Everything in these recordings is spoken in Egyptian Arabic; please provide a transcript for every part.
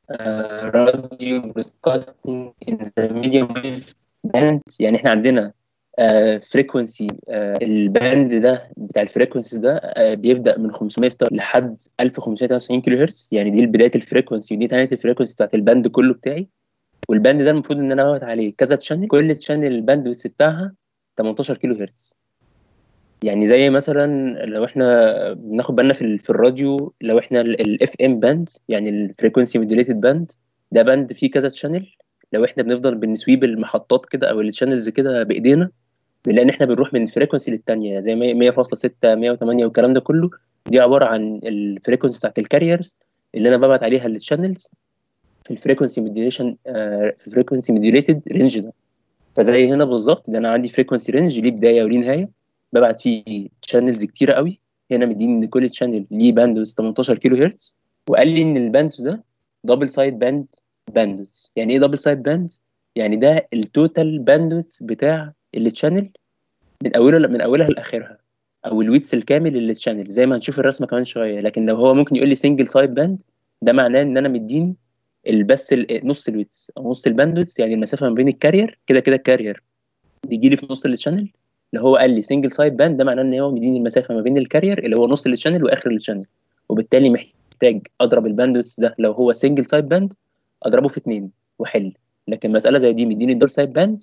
راديو برودكاستنج ان ذا ميديوم ويف باند يعني احنا عندنا فريكونسي الباند ده بتاع الفريكونسيز ده آه، بيبدا من 500 ستار لحد 1593 كيلو هرتز يعني دي بدايه الفريكونسي ودي نهايه الفريكونسي بتاعت الباند كله بتاعي والباند ده المفروض ان انا ابعت عليه كذا تشانل كل تشانل الباند ويدث بتاعها 18 كيلو هرتز يعني زي مثلا لو احنا بناخد بالنا في, ال- في الراديو لو احنا الاف ام باند يعني الفريكونسي موديوليتد باند ده باند فيه كذا تشانل لو احنا بنفضل بنسويب المحطات كده او التشانلز كده بايدينا بنلاقي ان احنا بنروح من فريكونسي للتانية زي 100.6 108 والكلام ده كله دي عباره عن الفريكونسي بتاعت الكاريرز اللي انا ببعت عليها التشانلز في الفريكونسي موديوليشن في الفريكونسي موديوليتد رينج ده فزي هنا بالظبط ده انا عندي فريكونسي رينج ليه بدايه وليه نهايه ببعت فيه تشانلز كتيره قوي هنا مديني ان كل تشانل ليه باندوث 18 كيلو هرتز وقال لي ان الباندوث ده دبل سايد باند باندوث يعني ايه دبل سايد باند يعني ده التوتال باندوث بتاع التشانل من اولها من اولها لاخرها او الويتس الكامل للتشانل زي ما هنشوف الرسمه كمان شويه لكن لو هو ممكن يقول لي سنجل سايد باند ده معناه ان انا مديني بس نص الويتس او نص الباندوث يعني المسافه ما بين الكارير كده كده الكارير بيجي لي في نص التشانل اللي هو قال لي سنجل سايد باند ده معناه ان هو مديني المسافه ما بين الكارير اللي هو نص التشانل واخر التشانل وبالتالي محتاج اضرب الباندوث ده لو هو سنجل سايد باند اضربه في اتنين واحل لكن مساله زي دي مديني دبل سايد باند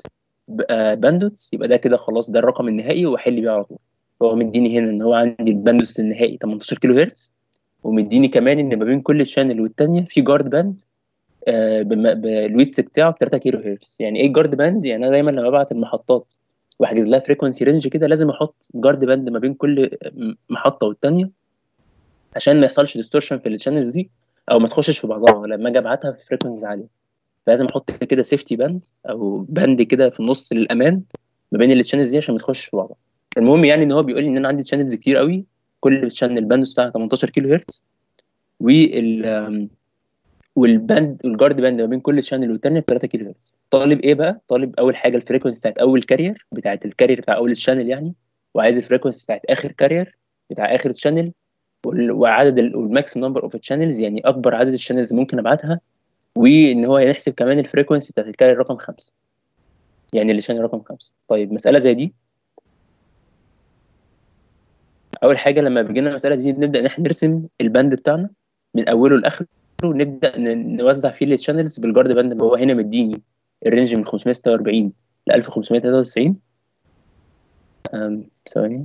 باندوث يبقى ده كده خلاص ده الرقم النهائي واحل بيه على طول هو مديني هنا ان هو عندي الباندوث النهائي 18 كيلو هرتز ومديني كمان ان ما بين كل شانل والتانيه في جارد باند آه بالويتس بتاعه ب 3 كيلو هرتز يعني ايه جارد باند يعني انا دايما لما ببعت المحطات واحجز لها فريكونسي رينج كده لازم احط جارد باند ما بين كل محطه والتانيه عشان ما يحصلش ديستورشن في الشانلز دي او ما تخشش في بعضها لما اجي ابعتها في فريكونسيز عاليه فلازم احط كده سيفتي باند او باند كده في النص للامان ما بين الشانلز دي عشان ما تخشش في بعضها المهم يعني ان هو بيقول لي ان انا عندي شانلز كتير قوي كل شانل باند بتاعها 18 كيلو هرتز وال والباند والجارد باند ما بين كل شانل والتانية ب 3 كيلو هرتز طالب ايه بقى طالب اول حاجه الفريكونسي بتاعت اول كارير بتاعت الكارير بتاع اول شانل يعني وعايز الفريكونسي بتاعت اخر كارير بتاع اخر شانل وعدد الماكس نمبر اوف تشانلز يعني اكبر عدد الشانلز ممكن ابعتها وان هو يحسب كمان الفريكونسي بتاعت الكارير رقم خمسة يعني اللي شانل رقم خمسة طيب مساله زي دي اول حاجه لما بيجي لنا المساله دي بنبدا ان احنا نرسم الباند بتاعنا من اوله لاخره ونبدا نوزع فيه الشانلز بالجارد باند هو هنا مديني الرينج من 546 ل 1593 ثواني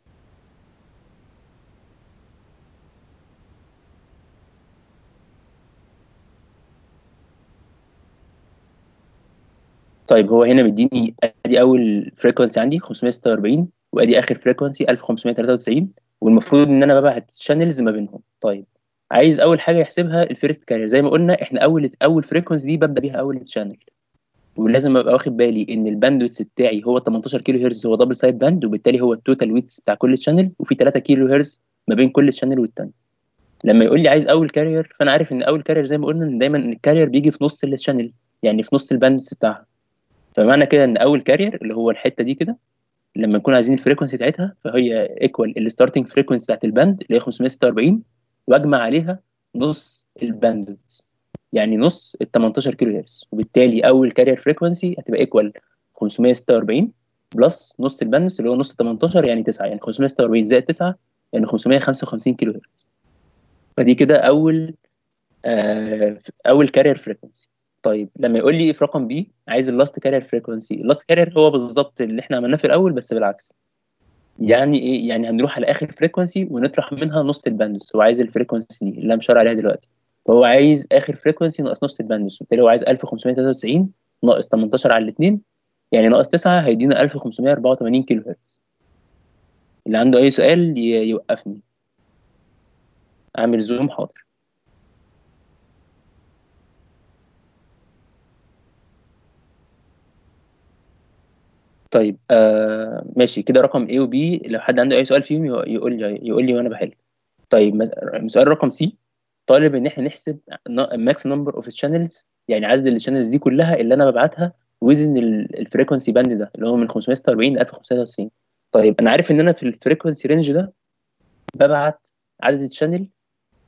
طيب هو هنا مديني ادي اول فريكونسي عندي 546 وادي اخر فريكونسي 1593 والمفروض ان انا ببعت شانلز ما بينهم طيب عايز اول حاجه يحسبها الفيرست كارير زي ما قلنا احنا اول اول فريكونسي دي ببدا بيها اول شانل ولازم ابقى واخد بالي ان الباندويث بتاعي هو 18 كيلو هرتز هو دبل سايد باند وبالتالي هو التوتال ويتس بتاع كل شانل وفي 3 كيلو هرتز ما بين كل شانل والتاني لما يقول لي عايز اول كارير فانا عارف ان اول كارير زي ما قلنا ان دايما ان الكارير بيجي في نص الشانل يعني في نص الباندويث بتاعها فمعنى كده ان اول كارير اللي هو الحته دي كده لما نكون عايزين الفريكونسي بتاعتها فهي ايكوال الستارتنج فريكونسي بتاعت الباند اللي هي 546 واجمع عليها نص الباندويث يعني نص ال 18 كيلو هرتز وبالتالي اول كارير فريكونسي هتبقى ايكوال 546 بلس نص الباندويث اللي هو نص 18 يعني 9 يعني 546 زائد 9 يعني 555 كيلو هرتز فدي كده اول آه اول كارير فريكونسي طيب لما يقول لي في رقم بي عايز اللاست كارير فريكونسي اللاست كارير هو بالظبط اللي احنا عملناه في الاول بس بالعكس يعني ايه يعني هنروح على اخر فريكونسي ونطرح منها نص الباندوث هو عايز الفريكونسي دي اللي انا مشاور عليها دلوقتي فهو عايز اخر فريكونسي ناقص نص الباندوث وبالتالي هو عايز 1593 ناقص 18 على الاثنين يعني ناقص 9 هيدينا 1584 كيلو هرتز اللي عنده اي سؤال يوقفني اعمل زوم حاضر طيب آه ماشي كده رقم A و B لو حد عنده اي سؤال فيهم يقول لي يقول لي وانا بحل طيب سؤال رقم سي طالب ان احنا نحسب ماكس نمبر اوف شانلز يعني عدد الشانلز دي كلها اللي انا ببعتها وزن الفريكونسي باند ده اللي هو من 546 ل 1593 طيب انا عارف ان انا في الفريكونسي رينج ده ببعت عدد الشانل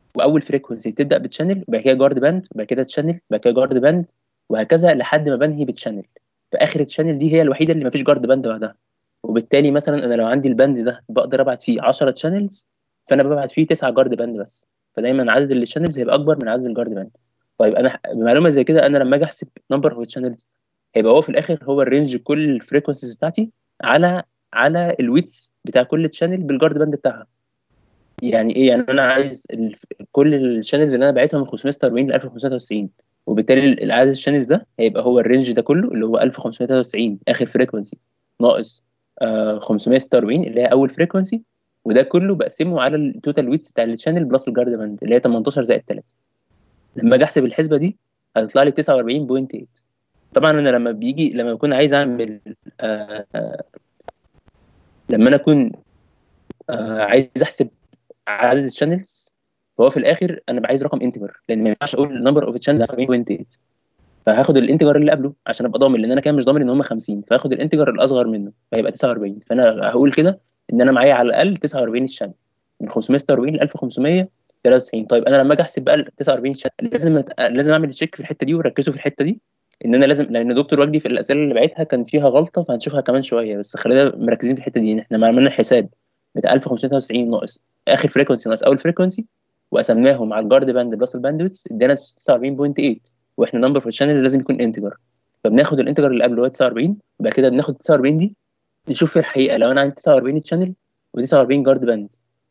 واول فريكونسي تبدا بتشانل وبعد كده جارد باند وبعد كده تشانل وبعد كده جارد باند وهكذا لحد ما بنهي بتشانل فاخر التشانل دي هي الوحيده اللي ما فيش جارد باند بعدها وبالتالي مثلا انا لو عندي الباند ده بقدر ابعت فيه 10 تشانلز فانا ببعت فيه 9 جارد باند بس فدايما عدد الشانلز هيبقى اكبر من عدد الجارد باند طيب انا بمعلومه زي كده انا لما اجي احسب نمبر اوف تشانلز هيبقى هو في الاخر هو الرينج كل الفريكونسيز بتاعتي على على الويتس بتاع كل تشانل بالجارد باند بتاعها يعني ايه يعني انا عايز الف... كل الشانلز اللي انا بعتها من 540 ل 1593 وبالتالي العدد الشانلز ده هيبقى هو الرينج ده كله اللي هو 1593 اخر فريكونسي ناقص آه 546 اللي هي اول فريكونسي وده كله بقسمه على التوتال ويتس بتاع الشانل بلس الجارد باند اللي هي 18 زائد 3 لما اجي احسب الحسبه دي هتطلع لي 49.8 طبعا انا لما بيجي لما بكون عايز اعمل آه آه لما انا اكون آه عايز احسب عدد الشانلز فهو في الاخر انا عايز رقم انتجر لان ما ينفعش اقول نمبر اوف تشانلز 49.8 فهاخد الانتجر اللي قبله عشان ابقى ضامن لان انا كان مش ضامن ان هم 50 فهاخد الانتجر الاصغر منه فيبقى 49 فانا هقول كده ان انا معايا على الاقل 49 الشانل من 546 ل 1593 طيب انا لما اجي احسب بقى 49 شانل لازم لازم اعمل تشيك في الحته دي وركزوا في الحته دي ان انا لازم لان دكتور وجدي في الاسئله اللي بعتها كان فيها غلطه فهنشوفها كمان شويه بس خلينا مركزين في الحته دي ان احنا عملنا الحساب بتاع 1593 ناقص اخر فريكونسي ناقص اول فريكونسي وقسمناهم على الجارد باند بلس الباندويتس ادانا 49.8 واحنا نمبر في الشانل لازم يكون انتجر فبناخد الانتجر اللي قبله هو 49 وبعد كده بناخد 49 دي نشوف في الحقيقه لو انا عندي 49 تشانل و49 جارد باند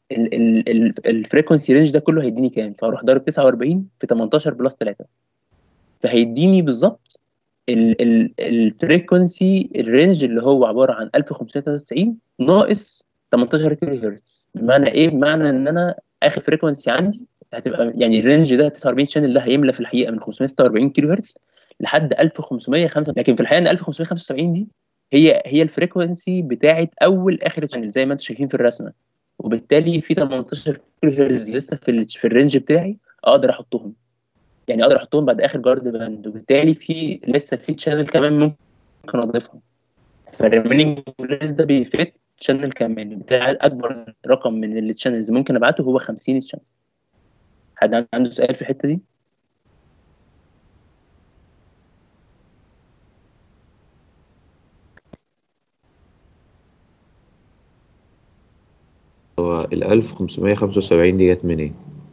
الفريكونسي رينج ده كله هيديني كام فاروح ضارب 49 في 18 بلس 3 فهيديني بالظبط الفريكونسي الرينج اللي هو عباره عن 1593 ناقص 18 كيلو هرتز بمعنى ايه بمعنى ان انا اخر فريكونسي عندي هتبقى يعني الرينج ده 49 شانل ده هيملى في الحقيقه من 546 كيلو هرتز لحد 1505 لكن في الحقيقه ان 1575 دي هي هي الفريكونسي بتاعه اول اخر شانل زي ما انتم شايفين في الرسمه وبالتالي في 18 كيلو هرتز لسه في في الرينج بتاعي اقدر احطهم يعني اقدر احطهم بعد اخر جارد باند وبالتالي في لسه في شانل كمان ممكن اضيفها فالريمينينج ده بيفت شانل كمان بتاع اكبر رقم من الشانلز ممكن ابعته هو 50 شانل حد عنده سؤال في الحته دي هو ال 1575 دي جت منين؟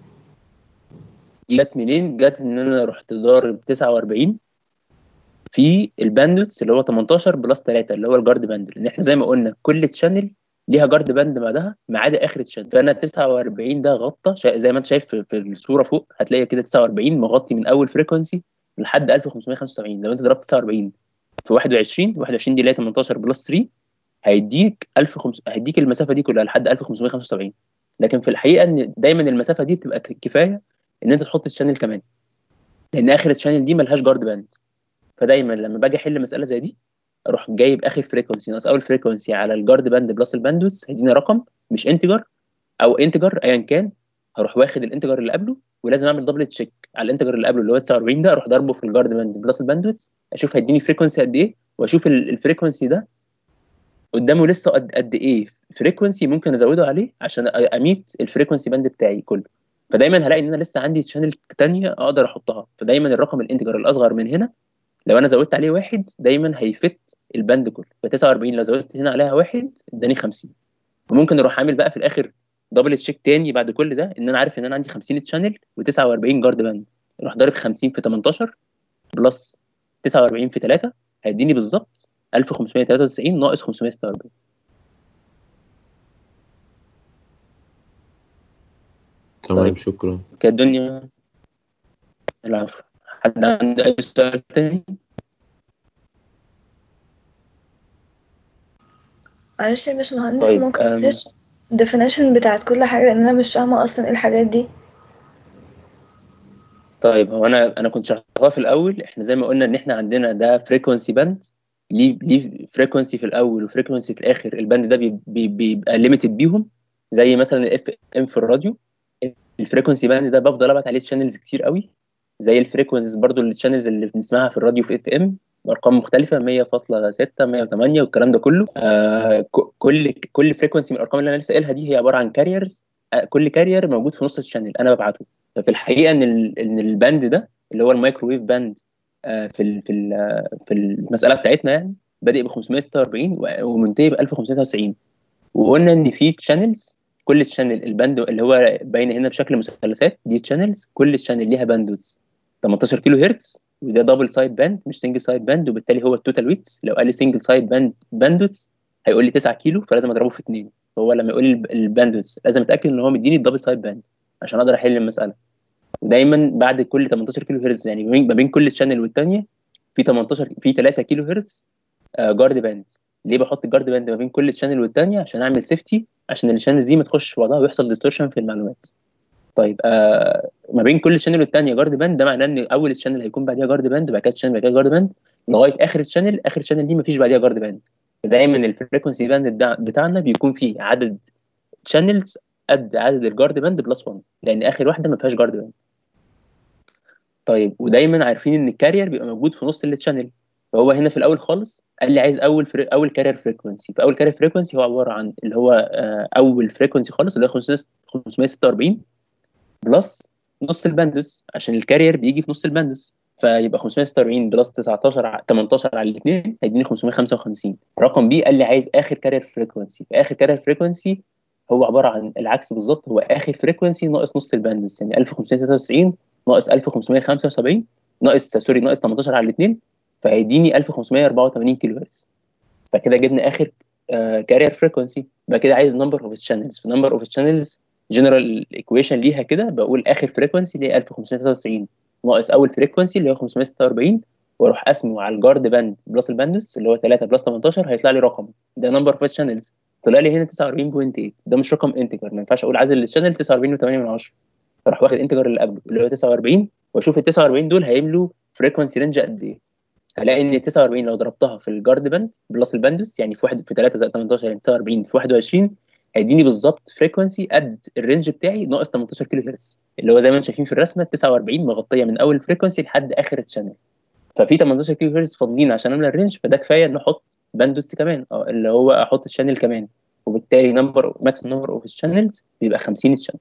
دي جت منين؟ جت ان انا رحت ضارب 49 في الباندويتس اللي هو 18 بلس 3 اللي هو الجارد باند لان احنا زي ما قلنا كل تشانل ليها جارد باند بعدها ما عدا اخر تشانل فانا 49 ده غطى زي ما انت شايف في, في الصوره فوق هتلاقي كده 49 مغطي من اول فريكونسي لحد 1575 لو انت ضربت 49 في 21 21 دي اللي هي 18 بلس 3 هيديك 1500 هيديك المسافه دي كلها لحد 1575 لكن في الحقيقه ان دايما المسافه دي بتبقى كفايه ان انت تحط الشانل كمان لان اخر الشانل دي ملهاش جارد باند فدايما لما باجي احل مساله زي دي اروح جايب اخر فريكونسي ناقص اول فريكونسي على الجارد باند بلس الباندوث هيديني رقم مش انتجر او انتجر ايا كان هروح واخد الانتجر اللي قبله ولازم اعمل دبل تشيك على الانتجر اللي قبله اللي هو 49 ده اروح ضربه في الجارد باند بلس الباندوث اشوف هيديني فريكونسي قد ايه واشوف الفريكونسي ده قدامه لسه قد قد ايه فريكونسي ممكن ازوده عليه عشان اميت الفريكونسي باند بتاعي كله فدايما هلاقي ان انا لسه عندي شانل ثانيه اقدر احطها فدايما الرقم الانتجر الاصغر من هنا لو انا زودت عليه واحد دايما هيفت الباند كله ف 49 لو زودت هنا عليها واحد اداني 50 وممكن اروح عامل بقى في الاخر دبل تشيك تاني بعد كل ده ان انا عارف ان انا عندي 50 تشانل و49 جارد باند اروح ضارب 50 في 18 بلس 49 في 3 هيديني بالظبط 1593 ناقص 546 تمام طيب. شكرا كده الدنيا العفو حد عنده اي سؤال تاني معلش يا باشمهندس طيب، ممكن أم. تديش definition بتاعت كل حاجة لأن أنا مش فاهمة أصلا إيه الحاجات دي طيب هو انا انا كنت شرحتها في الاول احنا زي ما قلنا ان احنا عندنا ده فريكونسي باند ليه ليه فريكونسي في الاول وفريكونسي في الاخر الباند ده بي- بي- بيبقى ليميتد بيهم زي مثلا الاف ام في الراديو الفريكونسي باند ده بفضل ابعت عليه شانلز كتير قوي زي الفريكونسيز برضو الشانلز اللي بنسمعها في الراديو في اف ام بارقام مختلفه 100.6 108 والكلام ده كله آه ك- كل كل فريكونسي من الارقام اللي انا لسه قايلها دي هي عباره عن كاريرز كل كارير موجود في نص الشانل انا ببعته ففي الحقيقه ان ال... ان الباند ده اللي هو الميكروويف باند آه، في ال... في ال... آه، في المساله بتاعتنا يعني بادئ ب 546 و- ومنتهي ب 1593 وقلنا ان في تشانلز كل تشانل الباند اللي هو باين هنا بشكل مثلثات دي تشانلز كل تشانل ليها باندوث 18 كيلو هرتز وده دبل سايد باند مش سنجل سايد باند وبالتالي هو التوتال ويتس لو قال لي سنجل سايد باند باندوث هيقول لي 9 كيلو فلازم اضربه في 2 فهو لما يقول لي الباندوث لازم اتاكد ان هو مديني الدبل سايد باند عشان اقدر احل المساله ودايما بعد كل 18 كيلو هرتز يعني ما بين- ما بين كل تشانل والثانيه في 18 في 3 كيلو هرتز جارد باند ليه بحط الجارد باند ما بين كل تشانل والثانيه عشان اعمل سيفتي عشان الشانلز دي ما تخش في بعضها ويحصل ديستورشن في المعلومات طيب آه ما بين كل شانل والثانيه جارد باند ده معناه ان اول الشانل هيكون بعديها جارد باند وبعد كده الشانل بعد كده جارد باند لغايه اخر الشانل اخر الشانل دي ما فيش بعديها جارد باند دايما الفريكونسي باند بتاعنا بيكون فيه عدد شانلز قد عدد الجارد باند بلس 1 لان اخر واحده ما فيهاش جارد باند طيب ودايما عارفين ان الكارير بيبقى موجود في نص التشانل فهو هنا في الاول خالص قال لي عايز اول فري... اول كارير فريكونسي فاول كارير فريكونسي هو عباره عن اللي هو آه، اول فريكونسي خالص اللي هو 546 بلس نص الباندوس عشان الكارير بيجي في نص الباندوس فيبقى 546 بلس 19 ع- 18 على الاثنين هيديني 555 رقم بي قال لي عايز اخر كارير فريكونسي فاخر كارير فريكونسي هو عباره عن العكس بالظبط هو اخر فريكونسي ناقص نص الباندوس يعني 1593 ناقص 1575 ناقص سوري ناقص 18 على الاثنين فهيديني 1584 كيلو هرتز فكده جبنا اخر كارير فريكونسي يبقى كده عايز نمبر اوف شانلز في نمبر اوف شانلز جنرال ايكويشن ليها كده بقول اخر فريكونسي اللي هي 1593 ناقص اول فريكونسي اللي هو 546 واروح قسمه على الجارد باند بلس الباندوس اللي هو 3 بلس 18 هيطلع لي رقم ده نمبر اوف شانلز طلع لي هنا 49.8 ده مش رقم انتجر ما ينفعش اقول عدد الشانل 49.8 فراح واخد انتجر اللي قبله اللي هو 49 واشوف ال 49 دول هيملوا فريكونسي رينج قد ايه هلاقي ان 49 لو ضربتها في الجارد باند بلس الباندوس يعني في واحد في 3 زائد 18 يعني 49 في 21 هيديني بالظبط فريكونسي قد الرينج بتاعي ناقص 18 كيلو هرتز اللي هو زي ما انتم شايفين في الرسمه 49 مغطيه من اول فريكونسي لحد اخر الشانل ففي 18 كيلو هرتز فاضلين عشان املى الرينج فده كفايه ان احط باندوس كمان اه اللي هو احط الشانل كمان وبالتالي نمبر ماكس نمبر اوف الشانلز بيبقى 50 الشانل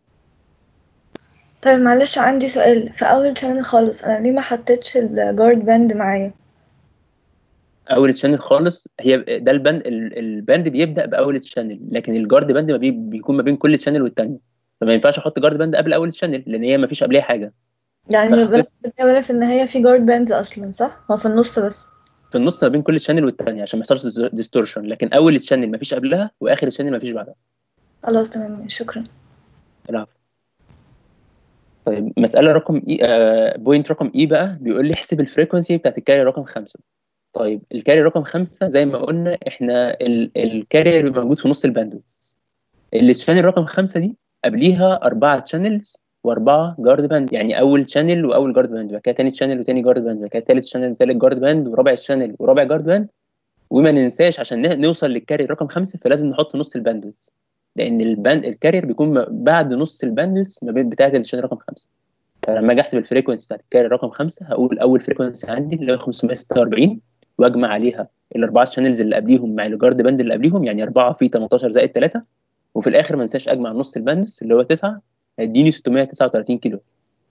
طيب معلش عندي سؤال في اول شانل خالص انا ليه ما حطيتش الجارد باند معايا اول تشانل خالص هي ده الباند ال- الباند بيبدا باول تشانل لكن الجارد باند ما بي- بيكون ما بين كل تشانل والتانيه فما ينفعش احط جارد باند قبل اول تشانل لان هي ما فيش قبلها حاجه يعني فحطيت- ولا في البداية ولا في النهاية في جارد باند اصلا صح هو في النص بس في النص ما بين كل تشانل والتانيه عشان ما يحصلش ديستورشن لكن اول تشانل ما فيش قبلها واخر تشانل ما فيش بعدها خلاص تمام شكرا العفو طيب مسألة رقم اي آه بوينت رقم اي بقى بيقول لي احسب الفريكونسي بتاعت الكارير رقم خمسة طيب الكارير رقم خمسة زي ما قلنا احنا ال- الكارير بيبقى موجود في نص الباندويث الشانل رقم خمسة دي قبليها أربعة تشانلز وأربعة جارد باند يعني أول شانل وأول جارد باند بعد كده تاني شانل وتاني جارد باند بعد كده تالت شانل وتالت جارد باند ورابع شانل ورابع جارد باند وما ننساش عشان ن- نوصل للكارير رقم خمسة فلازم نحط نص الباندويث لان الباند الكارير بيكون م- بعد نص الباندويث ما بين بتاعه الشانل رقم خمسة فلما اجي احسب الفريكونسي بتاعت الكارير رقم خمسة هقول اول فريكونسي عندي اللي هو 546 واجمع عليها الاربعه شانلز اللي قبليهم مع الجارد باند اللي قبليهم يعني 4 في 18 زائد 3 وفي الاخر ما انساش اجمع نص الباندويث اللي هو 9 هيديني 639 كيلو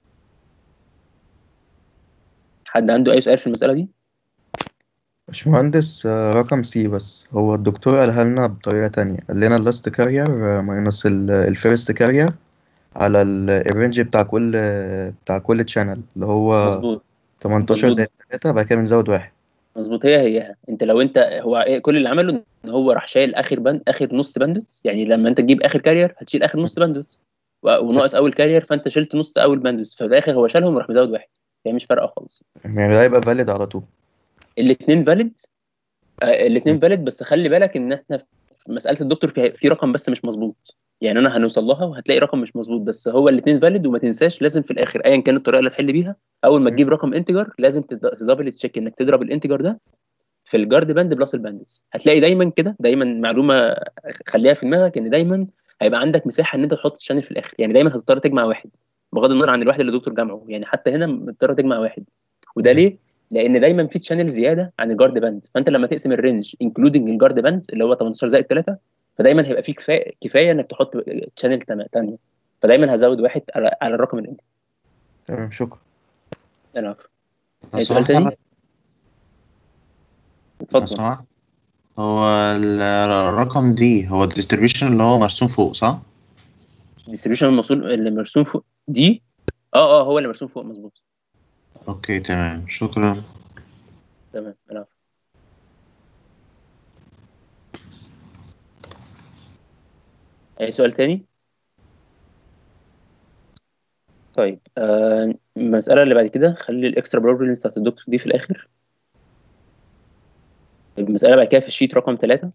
حد عنده اي سؤال في المساله دي؟ باشمهندس آه، رقم سي بس هو الدكتور قالها لنا بطريقة تانية قال لنا اللاست كارير ماينس الفيرست كارير على ال- الرينج بتاع كل بتاع كل تشانل اللي هو مظبوط 18 مظبوط. زائد 3 بعد كده بنزود واحد مظبوط هي هي انت لو انت هو إيه كل اللي عمله ان هو راح شايل اخر بند اخر نص باندوس يعني لما انت تجيب اخر كارير هتشيل اخر نص باندوس و- وناقص اول كارير فانت شلت نص اول باندوس ففي الاخر هو شالهم وراح مزود واحد هي مش فارقه خالص يعني ده هيبقى فاليد على طول الاثنين فاليد الاثنين فاليد بس خلي بالك ان احنا في مساله الدكتور في في رقم بس مش مظبوط يعني انا هنوصل لها وهتلاقي رقم مش مظبوط بس هو الاثنين فاليد وما تنساش لازم في الاخر ايا كانت الطريقه اللي هتحل بيها اول ما تجيب رقم انتجر لازم تد- تدبل تشيك انك تضرب الانتجر ده في الجارد باند بلس الباندوس هتلاقي دايما كده دايما معلومه خليها في دماغك ان دايما هيبقى عندك مساحه ان انت تحط الشانل في الاخر يعني دايما هتضطر تجمع واحد بغض النظر عن الواحد اللي الدكتور جمعه يعني حتى هنا مضطر تجمع واحد وده ليه؟ لان دايما في شانل زياده عن الجارد باند فانت لما تقسم الرينج انكلودنج الجارد باند اللي هو 18 زائد 3 فدايما هيبقى فيه كفايه كفايه انك تحط تشانل تانية فدايما هزود واحد على, على الرقم اللي عندي تمام شكرا العفو لو أي سؤال سمحت تاني؟ بس- لو اتفضل سمحت هو ال- الرقم دي هو الديستريبيوشن اللي هو مرسوم فوق صح؟ الديستريبيوشن الموصول اللي مرسوم فوق دي اه اه هو اللي مرسوم فوق مظبوط اوكي تمام شكرا تمام العفو اي سؤال تاني طيب آه المسألة اللي بعد كده خلي الاكسترا بروبلمز بتاعت الدكتور دي في الآخر المسألة بعد كده في الشيت رقم ثلاثة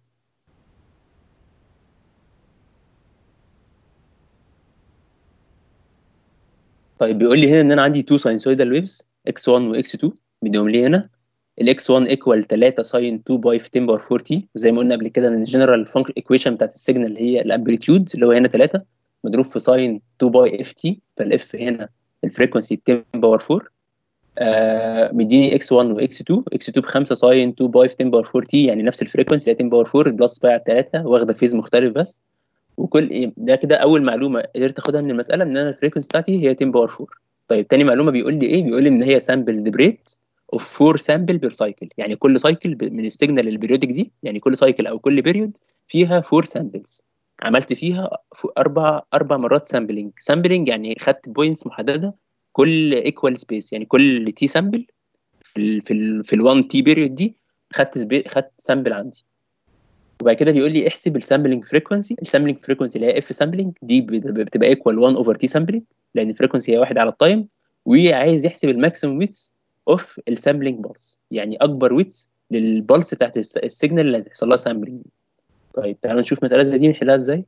طيب بيقول لي هنا ان انا عندي تو ساينسويدال ويفز x1 و x2 مديهم لي هنا ال x1 ايكوال 3 ساين 2 باي في 10 باور 4 تي وزي ما قلنا قبل كده ان الجنرال فانكشن ايكويشن بتاعت السيجنال اللي هي الامبليتيود اللي هو هنا 3 مضروب في ساين 2 باي اف تي فالاف هنا الفريكونسي 10 باور 4 آه مديني x1 و x2 x2 ب 5 ساين 2 باي في 10 باور 4 تي يعني نفس الفريكونسي 10 باور 4 بلس باي على 3 واخده فيز مختلف بس وكل إيه، ده كده اول معلومه قدرت اخدها من المساله ان انا الفريكونسي بتاعتي هي 10 باور 4 طيب تاني معلومه بيقول لي ايه بيقول لي ان هي سامبل بريت اوف 4 سامبل بير سايكل يعني كل سايكل من السيجنال البريودك دي يعني كل سايكل او كل بيريود فيها 4 سامبلز عملت فيها ف- اربع اربع مرات سامبلنج سامبلنج يعني خدت بوينتس محدده كل ايكوال سبيس يعني كل تي سامبل في ال في ال في ال1 تي بيريود دي خدت سبي خدت سامبل عندي وبعد كده بيقول لي احسب السامبلنج فريكونسي السامبلنج فريكونسي اللي هي اف سامبلنج دي بت- بتبقى ايكوال 1 اوفر تي سامبلنج لان الفريكونسي هي واحد على التايم وعايز يحسب الماكسيمم ويتس اوف السامبلنج بولس يعني اكبر ويتس للبلس بتاعت الس- السيجنال اللي هتحصل لها سامبلنج طيب تعالوا نشوف مساله زي دي نحلها ازاي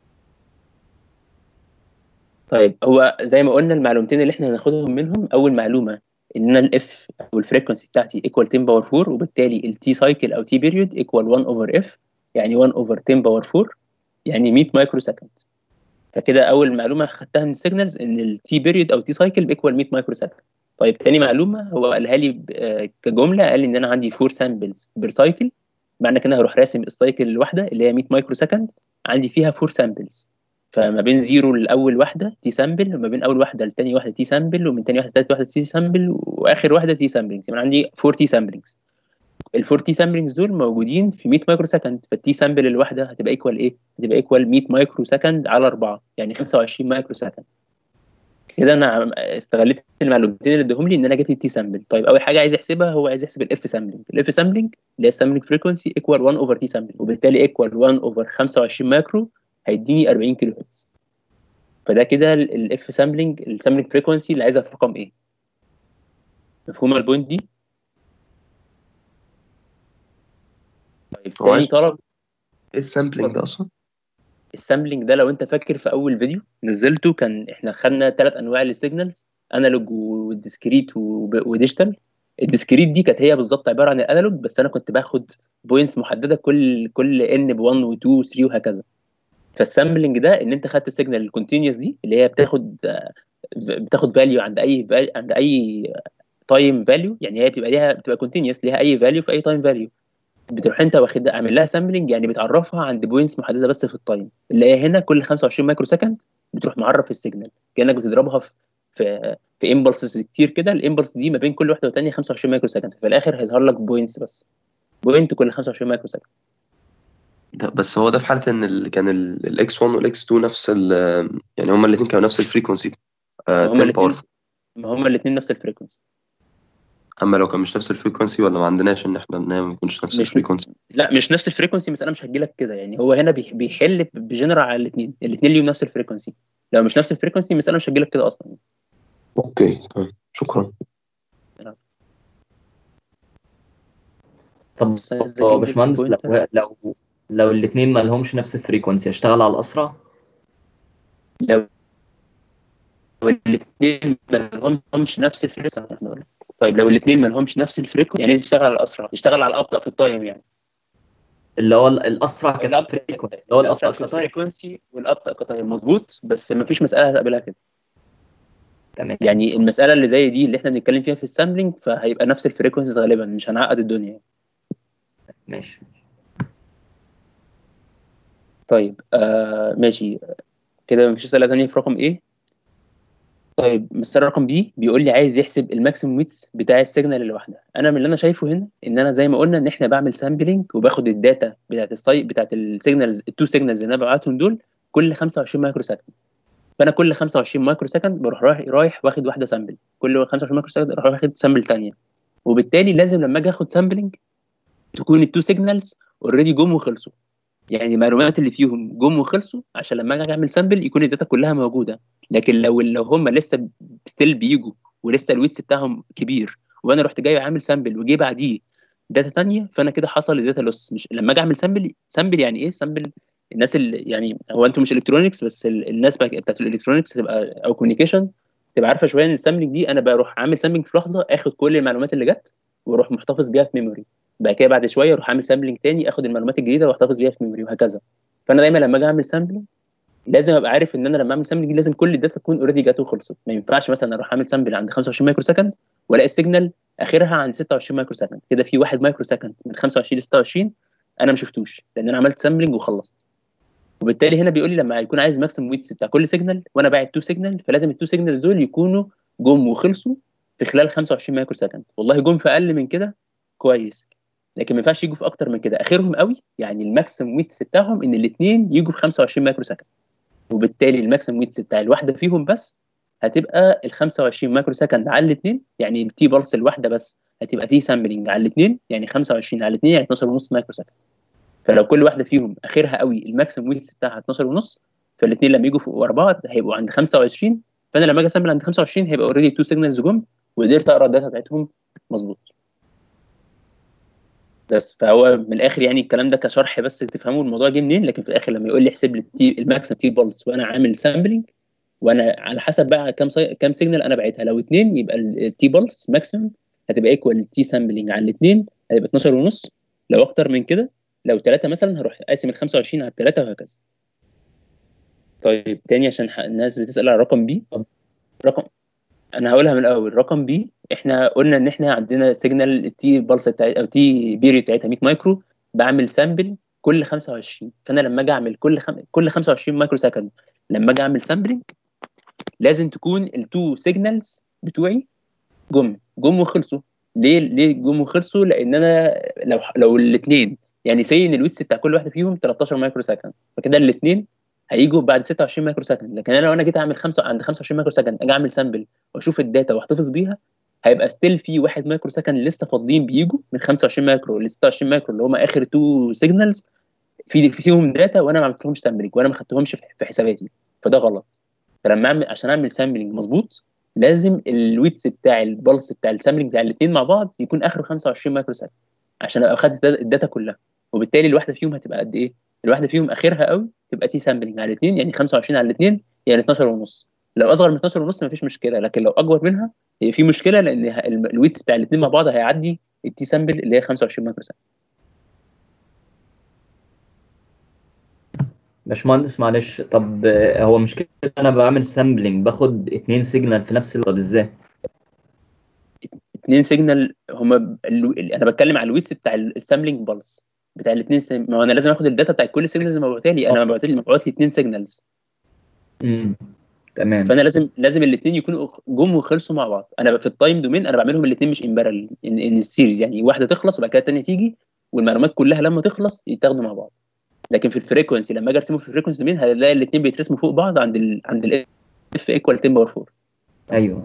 طيب هو زي ما قلنا المعلومتين اللي احنا هناخدهم منهم اول معلومه ان انا الاف او الفريكونسي بتاعتي ايكوال 10 باور 4 وبالتالي التي سايكل او تي بيريود ايكوال 1 اوفر اف يعني 1 اوفر 10 باور 4 يعني 100 مايكرو سكند فكده اول معلومه خدتها من السيجنالز ان التي بيريود او تي سايكل بيكوال 100 مايكرو سكند طيب تاني معلومه هو قالها لي ب- آه، كجمله قال لي ان انا عندي 4 سامبلز بير سايكل معنى كده هروح راسم السايكل الواحده اللي هي 100 مايكرو سكند عندي فيها 4 سامبلز فما بين زيرو لاول واحده تي سامبل وما بين اول واحده لتاني واحده تي سامبل ومن تاني واحده لتالت واحده تي سامبل واخر واحده تي سامبلنجز يعني عندي 4 تي سامبلنجز ال 4 تي سامبلنجز دول موجودين في 100 مايكرو سكند فالتي سامبل الواحده هتبقى ايكوال ايه؟ هتبقى ايكوال 100 مايكرو سكند على 4 يعني 25 مايكرو سكند كده انا عم- استغلت المعلومتين اللي ادوهم لي ان انا جبت التي سامبل طيب اول حاجه عايز احسبها هو عايز يحسب الاف سامبلنج الاف سامبلنج اللي هي السامبلنج فريكونسي ايكوال 1 اوفر تي سامبلنج وبالتالي ايكوال 1 اوفر 25 مايكرو هيديني 40 كيلو هرتز فده كده الاف سامبلنج السامبلنج فريكونسي اللي عايزها في رقم ايه مفهومه البوينت دي طيب هو تاني عايز- طلب ايه السامبلنج ده اصلا؟ السامبلنج ده لو انت فاكر في اول فيديو نزلته كان احنا خدنا ثلاث انواع للسيجنالز انالوج وديسكريت وب- وديجيتال الديسكريت دي كانت هي بالظبط عباره عن الانالوج بس انا كنت باخد بوينتس محدده كل كل ان ب 1 و2 و3 وهكذا فالسامبلنج ده ان انت خدت السيجنال الكونتينيوس دي اللي هي بتاخد آه، بتاخد فاليو عند اي val- عند اي تايم فاليو يعني هي بتبقى ليها بتبقى كونتينيوس ليها اي فاليو في اي تايم فاليو بتروح انت واخد عامل لها سامبلنج يعني بتعرفها عند بوينتس محدده بس في التايم اللي هي هنا كل 25 مايكرو سكند بتروح معرف السيجنال كانك بتضربها في في في امبلسز كتير كده الامبلس دي ما بين كل واحده والثانيه 25 مايكرو سكند ففي الاخر هيظهر لك بوينتس بس بوينت كل 25 مايكرو سكند ده بس هو ده في حالة ان ال... كان الاكس 1 والاكس 2 نفس ال... يعني هما الاثنين كانوا نفس الفريكونسي آه هما 10 الاثنين باور ما هما الاثنين نفس الفريكونسي اما لو كان مش نفس الفريكونسي ولا ما عندناش ان احنا ان هي ما يكونش نفس مش- الفريكونسي لا مش نفس الفريكونسي بس انا مش هجيلك كده يعني هو هنا بيح- بيحل بجنرال على الاثنين الاثنين ليهم نفس الفريكونسي لو مش نفس الفريكونسي المساله مش هجيلك كده اصلا اوكي تمام شكرا طب بس عايز هو أجيب باشمهندس البوينت. لو لو لو الاثنين ما لهمش نفس الفريكونسي اشتغل على الاسرع لو الاثنين ما لهمش نفس الفريكونسي طيب لو الاثنين ما لهمش نفس الفريكونسي يعني تشتغل على الاسرع تشتغل على الابطا في التايم يعني اللي هو ال- الاسرع الابطا كفريكونسي اللي هو الاسرع الاسرع كتايم كفريكونسي والابطا كتايم مظبوط بس ما فيش مساله هتقابلها كده تمام يعني المساله اللي زي دي اللي احنا بنتكلم فيها في السامبلنج فهيبقى نفس الفريكونسيز غالبا مش هنعقد الدنيا ماشي طيب آه ماشي كده مفيش اسئله تانية في رقم ايه طيب مثال رقم بي بيقول لي عايز يحسب الماكسيمم ويتس بتاع السيجنال الواحده انا من اللي انا شايفه هنا ان انا زي ما قلنا ان احنا بعمل سامبلينج وباخد الداتا بتاعت الساي بتاعت السيجنالز التو سيجنالز اللي انا ببعتهم دول كل 25 مايكرو سكند فانا كل 25 مايكرو سكند بروح رايح رايح واخد واحده سامبل كل 25 مايكرو سكند اروح واخد سامبل ثانيه وبالتالي لازم لما اجي اخد سامبلينج تكون التو سيجنالز اوريدي جم وخلصوا يعني المعلومات اللي فيهم جم وخلصوا عشان لما اجي اعمل سامبل يكون الداتا كلها موجوده لكن لو لو هم لسه ستيل بيجوا ولسه الويتس بتاعهم كبير وانا رحت جاي عامل سامبل وجي بعديه داتا تانية فانا كده حصل الداتا لوس مش لما اجي اعمل سامبل سامبل يعني ايه سامبل الناس اللي يعني هو انتم مش الكترونكس بس ال- الناس بقى بتاعت الالكترونكس تبقى او كوميونيكيشن تبقى عارفه شويه ان السامبلنج دي انا بروح عامل سامبلنج في لحظه اخد كل المعلومات اللي جت واروح محتفظ بيها في ميموري بعد كده بعد شويه اروح اعمل سامبلنج تاني اخد المعلومات الجديده واحتفظ بيها في ميموري وهكذا فانا دايما لما اجي اعمل سامبلنج لازم ابقى عارف ان انا لما اعمل سامبلنج لازم كل الداتا تكون اوريدي جت وخلصت ما ينفعش مثلا اروح اعمل سامبل عند 25 مايكرو سكند والاقي السيجنال اخرها عند 26 مايكرو سكند كده في 1 مايكرو سكند من 25 ل 26 انا ما شفتوش لان انا عملت سامبلنج وخلصت وبالتالي هنا بيقول لي لما يكون عايز ماكسيمم ويتس بتاع كل سيجنال وانا باعت تو سيجنال فلازم التو سيجنالز دول يكونوا جم وخلصوا في خلال 25 مايكرو سكند والله جم في اقل من كده كويس لكن ما ينفعش يجوا في اكتر من كده اخرهم قوي يعني الماكسيمم ويتس بتاعهم ان الاثنين يجوا في 25 مايكرو سكند وبالتالي الماكسيمم ويتس بتاع الواحده فيهم بس هتبقى ال 25 مايكرو سكند على الاثنين يعني التي بلس الواحده بس هتبقى تي سامبلنج على الاثنين يعني 25 على الاثنين يعني 12 ونص مايكرو سكند فلو كل واحده فيهم اخرها قوي الماكسيمم ويتس بتاعها 12 ونص فالاثنين لما يجوا فوق ورا بعض هيبقوا عند 25 فانا لما اجي اسامبل عند 25 هيبقى اوريدي تو سيجنالز جم وقدرت اقرا الداتا بتاعتهم مظبوط بس فهو من الاخر يعني الكلام ده كشرح بس تفهموا الموضوع جه منين لكن في الاخر لما يقول لي احسب لي التي الماكسيمم تي بولس وانا عامل سامبلنج وانا على حسب بقى كام سي... كام سيجنال انا بعتها لو اثنين يبقى التي بولس ماكسيمم هتبقى ايكوال تي سامبلنج على الاثنين هتبقى 12 ونص لو اكتر من كده لو ثلاثة مثلا هروح قاسم ال 25 على الثلاثة وهكذا طيب تاني عشان ح- الناس بتسأل على رقم بي رقم انا هقولها من الاول رقم بي احنا قلنا ان احنا عندنا سيجنال التي بلس بتاعت او تي بيريود بتاعتها 100 مايكرو بعمل سامبل كل 25 فانا لما اجي اعمل كل خم... كل 25 مايكرو سكند لما اجي اعمل سامبلنج لازم تكون التو سيجنالز بتوعي جم جم وخلصوا ليه ليه جم وخلصوا لان انا لو لو الاثنين يعني سي ان الويتس بتاع كل واحده فيهم 13 مايكرو سكند فكده الاثنين هيجوا بعد 26 مايكرو سكند لكن انا لو انا جيت اعمل خمسه عند 25 مايكرو سكند اجي اعمل سامبل واشوف الداتا واحتفظ بيها هيبقى ستيل في 1 مايكرو سكند لسه فاضلين بيجوا من 25 مايكرو ل 26 مايكرو اللي هم اخر تو سيجنالز في فيهم داتا وانا ما عملتلهمش سامبلنج وانا ما خدتهمش في في حساباتي فده غلط فلما اعمل عشان اعمل سامبلنج مظبوط لازم الويتس بتاع البلس بتاع السامبلنج بتاع الاثنين مع بعض يكون اخره 25 مايكرو سكند عشان ابقى خدت الداتا كلها وبالتالي الواحده فيهم هتبقى قد ايه؟ الواحده فيهم اخرها قوي تبقى تي سامبلنج على الاثنين يعني 25 على الاثنين يعني 12 ونص لو اصغر من 12 ونص مفيش مشكله لكن لو اكبر منها هي في مشكله لان ه- الم- الويتس بتاع الاثنين مع بعض هيعدي التي سامبل اللي هي 25 مايكرو سكند باشمهندس معلش طب آه، هو مش كده انا بعمل سامبلنج باخد اتنين سيجنال في نفس الوقت طب ازاي؟ اثنين سيجنال هما الو... انا بتكلم على الويتس بتاع السامبلنج بالانس بتاع الاثنين سم... ما هو انا لازم اخد الداتا بتاع كل سيجنال زي ما مبعوتها لي انا مبعوت لي مبعوت لي اثنين سيجنالز امم تمام فانا لازم لازم الاثنين يكونوا جم وخلصوا مع بعض انا في التايم دومين انا بعملهم الاثنين مش امبارل ان, إن السيريز يعني واحده تخلص وبعد كده الثانيه تيجي والمعلومات كلها لما تخلص يتاخدوا مع بعض لكن في الفريكونسي لما اجي ارسمه في الفريكونسي دومين هلاقي الاثنين بيترسموا فوق بعض عند ال... عند الاف ايكوال 10 باور 4 ايوه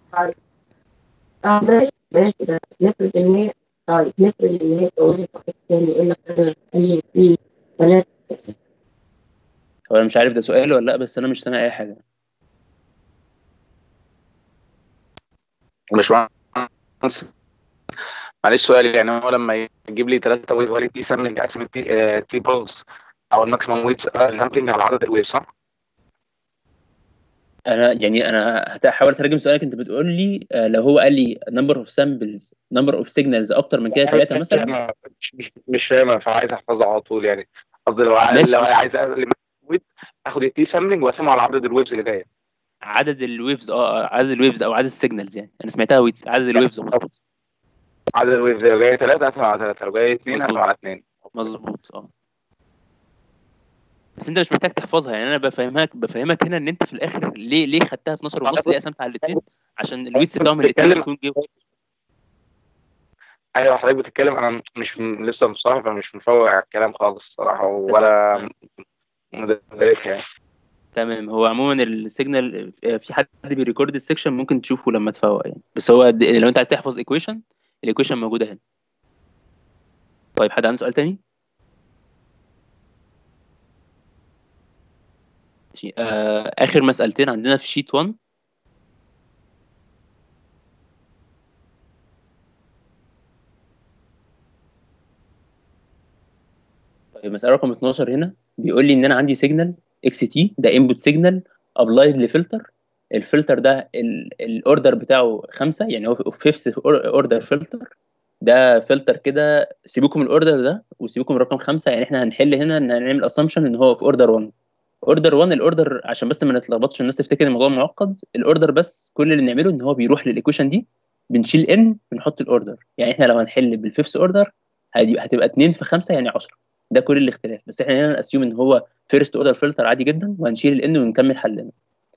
اه ماشي ماشي ده نفرض ان هي طيب نفرض ان هي اتجوزت واحد تاني يقول لك انا عندي في بنات هو انا مش عارف ده سؤال ولا لا بس انا مش سامع اي حاجه مش معنى- معلش سؤال يعني هو لما يجيب لي ثلاثة ويف وقال لي تي سامبلنج اقسم التي آه، تي بولس او الماكسيمم ويفز سامبلنج على عدد الويف صح؟ انا يعني انا هحاول اترجم سؤالك انت بتقول لي آه، لو هو قال لي نمبر اوف سامبلز نمبر اوف سيجنالز اكتر من كده ثلاثه مثلا أنا مش- مش فاهم فعايز احفظه على طول يعني قصدي لو عايز ماشي، لو ماشي. عايز اقلل ويف اخد التي سامبلنج واقسمه على عدد الويفز اللي جايه عدد الويفز اه آه، عدد الويفز او عدد السيجنالز يعني انا سمعتها ويتس عدد الويفز مظبوط عدد الويفز لو جايه ثلاثة اقسم على ثلاثة لو جايه اثنين مظبوط. اقسم على اثنين مظبوط اه بس انت مش محتاج تحفظها يعني انا بفهمك بفهمك هنا ان انت في الاخر ليه ليه خدتها 12 ونص ليه قسمت على الاثنين عشان الويتس بتاعهم الاثنين بتتكلم- يكون جه ايوه حضرتك بتتكلم انا مش م- لسه بصراحه فمش مفوق على الكلام خالص الصراحه ولا مدرك يعني تمام هو عموما السيجنال في حد بيريكورد السكشن ممكن تشوفه لما تفوق يعني بس هو د- لو انت عايز تحفظ ايكويشن الايكويشن موجوده هنا طيب حد عنده سؤال تاني ماشي آه اخر مسألتين عندنا في شيت 1 طيب مسألة رقم 12 هنا بيقول لي ان انا عندي سيجنال اكس تي ده انبوت سيجنال ابلايد لفلتر الفلتر ده الاوردر بتاعه خمسة يعني هو فيفث اوردر فلتر ده فلتر كده سيبوكم من الاوردر ده وسيبوكم من رقم خمسة يعني احنا هنحل هنا ان هنعمل اسامبشن ان هو في اوردر 1 اوردر 1 الاوردر عشان بس ما نتلخبطش الناس تفتكر الموضوع معقد الاوردر بس كل اللي بنعمله ان هو بيروح للايكويشن دي بنشيل ان بنحط الاوردر يعني احنا لو هنحل بالفيفث اوردر هتبقى 2 في 5 يعني 10 ده كل الاختلاف بس احنا هنا اسيوم ان هو فيرست اوردر فلتر عادي جدا وهنشيل الان ونكمل حلنا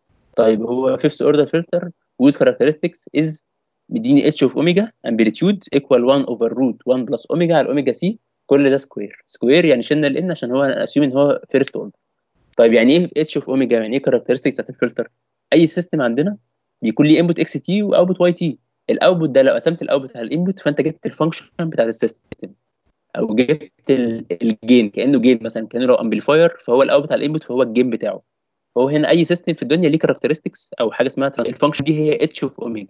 طيب هو فيفث اوردر فلتر with characteristics is مديني اتش اوف اوميجا امبليتيود ايكوال 1 اوفر روت 1 بلس اوميجا على اوميجا سي كل ده سكوير سكوير يعني شلنا الان عشان هو اسيوم ان هو فيرست اوردر طيب يعني ايه اتش اوف اوميجا يعني ايه كاركترستيك بتاعت الفلتر اي سيستم عندنا بيكون ليه انبوت اكس تي واوتبوت واي تي الاوتبوت ده لو قسمت الاوتبوت على الانبوت فانت جبت الفانكشن بتاعت السيستم او جبت ال- الجين كانه جين مثلا كانه لو امبليفاير فهو الاوتبوت على الانبوت فهو الجين بتاعه فهو هنا اي سيستم في الدنيا ليه كاركترستكس او حاجه اسمها تران- الفانكشن دي هي اتش اوف اوميجا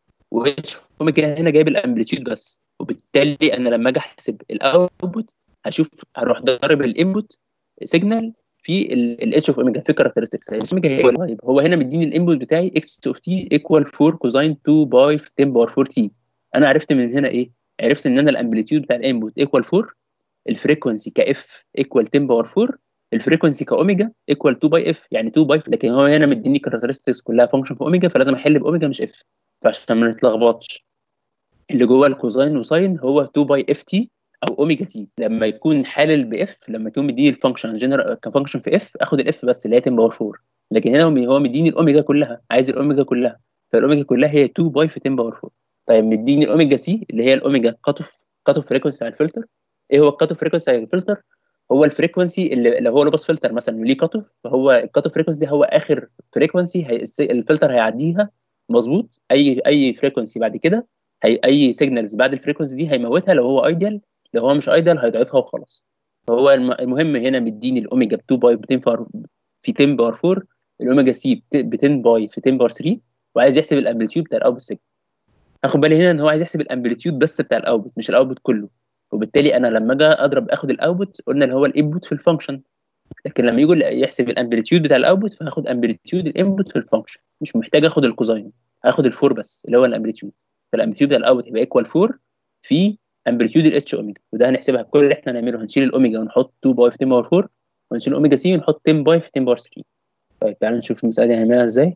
واتش اوف اوميجا هنا جايب الامبليتيود بس وبالتالي انا لما اجي احسب الاوتبوت هشوف هروح ضارب الانبوت سيجنال في الاتش اوف اوميجا في كاركترستكس الاتش اوميجا هي طيب هو هنا مديني الانبوت بتاعي اكس اوف تي ايكوال 4 كوزاين 2 باي في 10 باور 4 تي انا عرفت من هنا ايه عرفت ان انا الامبليتيود بتاع الانبوت ايكوال 4 الفريكونسي كاف ايكوال 10 باور 4 الفريكونسي كاوميجا ايكوال 2 باي اف يعني 2 باي لكن هو هنا مديني كاركترستكس كلها فانكشن في اوميجا فلازم احل باوميجا مش اف فعشان ما نتلخبطش اللي جوه الكوزاين وساين هو 2 باي اف تي او اوميجا تي لما يكون حالل باف لما يكون مديني الفانكشن جنرال كفانكشن في اف اخد الاف بس اللي هي 10 باور 4 لكن هنا هو هو مديني الاوميجا كلها عايز الاوميجا كلها فالاوميجا كلها هي 2 باي في 10 باور 4 طيب مديني الاوميجا سي اللي هي الاوميجا كات اوف كات اوف فريكونسي على الفلتر ايه هو الكات اوف فريكونسي على الفلتر هو الفريكونسي اللي لو هو لابس فلتر مثلا وليه كات اوف فهو الكات اوف فريكونسي دي هو اخر فريكونسي هي الفلتر هيعديها مظبوط اي اي فريكونسي بعد كده هي اي سيجنالز بعد الفريكونسي دي هيموتها لو هو ايديال لو هو مش ايديال هيضعفها وخلاص فهو الم- المهم هنا مديني الاوميجا ب 2 باي ب 10 باور في 10 باور 4 الاوميجا سي ب 10 باي في 10 باور 3 وعايز يحسب الامبليتيود بتاع الاوتبوت سيجنال اخد بالي هنا ان هو عايز يحسب الامبليتيود بس بتاع الاوتبوت مش الاوتبوت كله وبالتالي انا لما اجي اضرب اخد الاوتبوت قلنا اللي هو الانبوت في الفانكشن لكن لما يجي يحسب الامبليتيود بتاع الاوتبوت فهاخد امبليتيود الانبوت في الفانكشن مش محتاج اخد الكوزاين هاخد الفور بس اللي هو الامبليتيود فالامبليتيود بتاع الاوتبوت يبقى ايكوال 4 في امبليتيود الاتش اوميجا وده هنحسبها كل اللي احنا هنعمله هنشيل الاوميجا ونحط 2 باي في 10 باور 4 ونشيل الاوميجا سي ونحط 10 باي في 10 باور 3 طيب تعالوا نشوف المساله دي هنعملها ازاي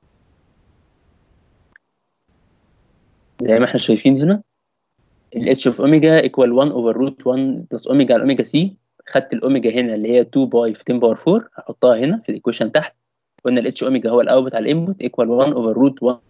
زي ما احنا شايفين هنا الاتش اوف اوميجا ايكوال 1 اوفر روت 1 بلس اوميجا على اوميجا سي خدت الاوميجا هنا اللي هي 2 باي في 10 باور 4 هحطها هنا في الايكويشن تحت قلنا الاتش اوميجا هو الاوتبوت على الانبوت ايكوال 1 اوفر روت 1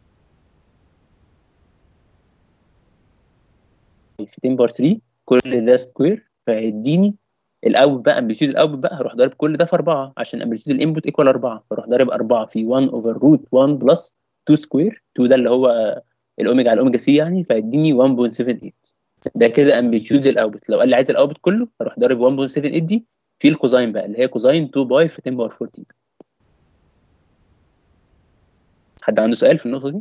في 10 باور 3 كل ده سكوير فهيديني الاوت بقى امبليتيود الاوت بقى هروح ضارب كل ده في 4 عشان امبليتيود الانبوت ايكوال 4 فاروح ضارب 4 في 1 اوفر روت 1 بلس 2 سكوير 2 ده اللي هو الاوميجا على الاوميجا سي يعني فهيديني 1.78 ده كده امبليتيود الاوتبوت لو قال لي عايز الاوتبوت كله هروح ضارب 1.78 دي في الكوزاين بقى اللي هي كوزاين 2 باي في 10 باور 14 حد عنده سؤال في النقطه دي؟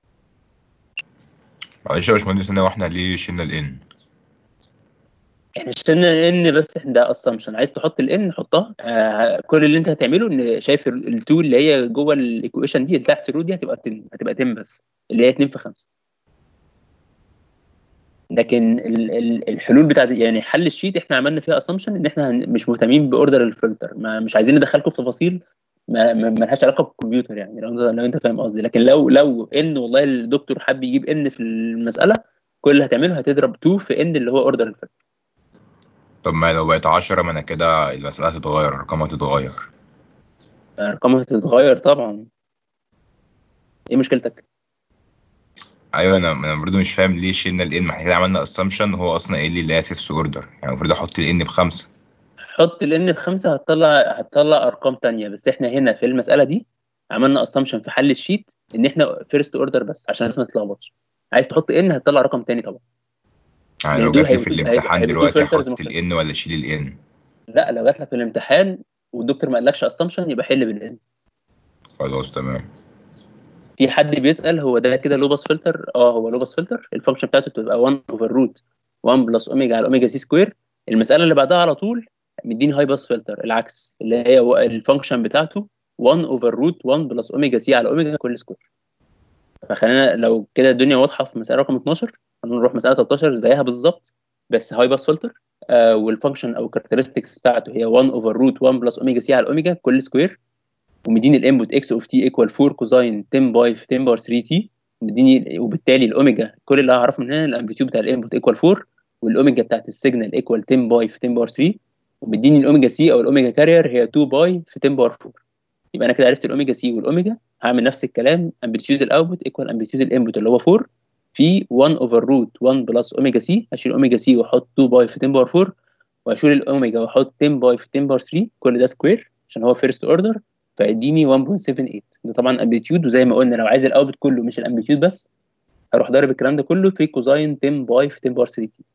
معلش يا باشمهندس هنا واحنا ليه شلنا الان احنا شلنا ان بس احنا ده اسامبشن عايز تحط الان حطها آه كل اللي انت هتعمله ان شايف ال2 اللي هي جوه الايكويشن دي اللي تحت الرو دي هتبقى 10 هتبقى 10 بس اللي هي 2 في 5 لكن ال ال الحلول بتاعت يعني حل الشيت احنا عملنا فيها اسامبشن ان احنا هن- مش مهتمين باوردر الفلتر ما مش عايزين ندخلكم في تفاصيل ما ما- ما لهاش علاقه بالكمبيوتر يعني لو انت لو انت فاهم قصدي لكن لو لو ان والله الدكتور حب يجيب ان في المساله كل اللي هتعمله هتضرب 2 في ان اللي هو اوردر الفلتر طب ما لو بقت 10 ما انا كده المسألة هتتغير الارقام هتتغير ارقامها هتتغير طبعا ايه مشكلتك ايوه انا انا برضه مش فاهم ليه شلنا الان ما احنا كده عملنا اسامبشن هو اصلا قايل لي اللي هي فيفث اوردر يعني المفروض احط الان بخمسه حط الان بخمسه هتطلع هتطلع ارقام تانية بس احنا هنا في المساله دي عملنا اسامبشن في حل الشيت ان احنا فيرست اوردر بس عشان الناس ما تتلخبطش عايز تحط ان هتطلع رقم تاني طبعا يعني لو بيدوه- جات لي في هيبقوا- الامتحان هيبقوا دلوقتي filters احط مختلفة. الان ولا اشيل الان لا لو جات لك في الامتحان والدكتور ما قالكش اسامبشن يبقى حل بالان خلاص تمام في حد بيسال هو ده كده لوباس فلتر اه هو لوباس فلتر الفانكشن بتاعته بتبقى 1 اوفر روت 1 بلس اوميجا على اوميجا سي سكوير المساله اللي بعدها على طول مديني هاي باس فلتر العكس اللي هي و- الفانكشن بتاعته 1 اوفر روت 1 بلس اوميجا سي على اوميجا كل سكوير فخلينا لو كده الدنيا واضحه في مساله رقم 12 هنروح مساله 13 زيها بالظبط بس هاي باس فلتر آه والفانكشن او الكاركترستكس بتاعته هي 1 اوفر روت 1 بلس اوميجا سي على اوميجا كل سكوير ومديني الانبوت اكس اوف تي ايكوال 4 كوزاين 10 باي في 10 باور 3 تي مديني وبالتالي الاوميجا كل اللي هعرفه من هنا الامبليتيود بتاع الانبوت ايكوال 4 والاوميجا بتاعت السيجنال ايكوال 10 باي في 10 باور 3 ومديني الاوميجا سي او الاوميجا كارير هي 2 باي في 10 باور 4 يبقى انا كده عرفت الاوميجا سي والاوميجا هعمل نفس الكلام امبليتيود الاوتبوت ايكوال امبليتيود الانبوت اللي هو 4 في 1 اوفر روت 1 بلس اوميجا سي هشيل اوميجا سي واحط 2 باي في 10 باور 4 واشيل الاوميجا واحط 10 باي في 10 باور 3 كل ده سكوير عشان هو فيرست اوردر فيديني 1.78 ده طبعا امبليتيود وزي ما قلنا لو عايز الاوتبوت كله مش الامبليتيود بس هروح ضارب الكلام ده كله في كوزاين 10 باي في 10 باور 3 تي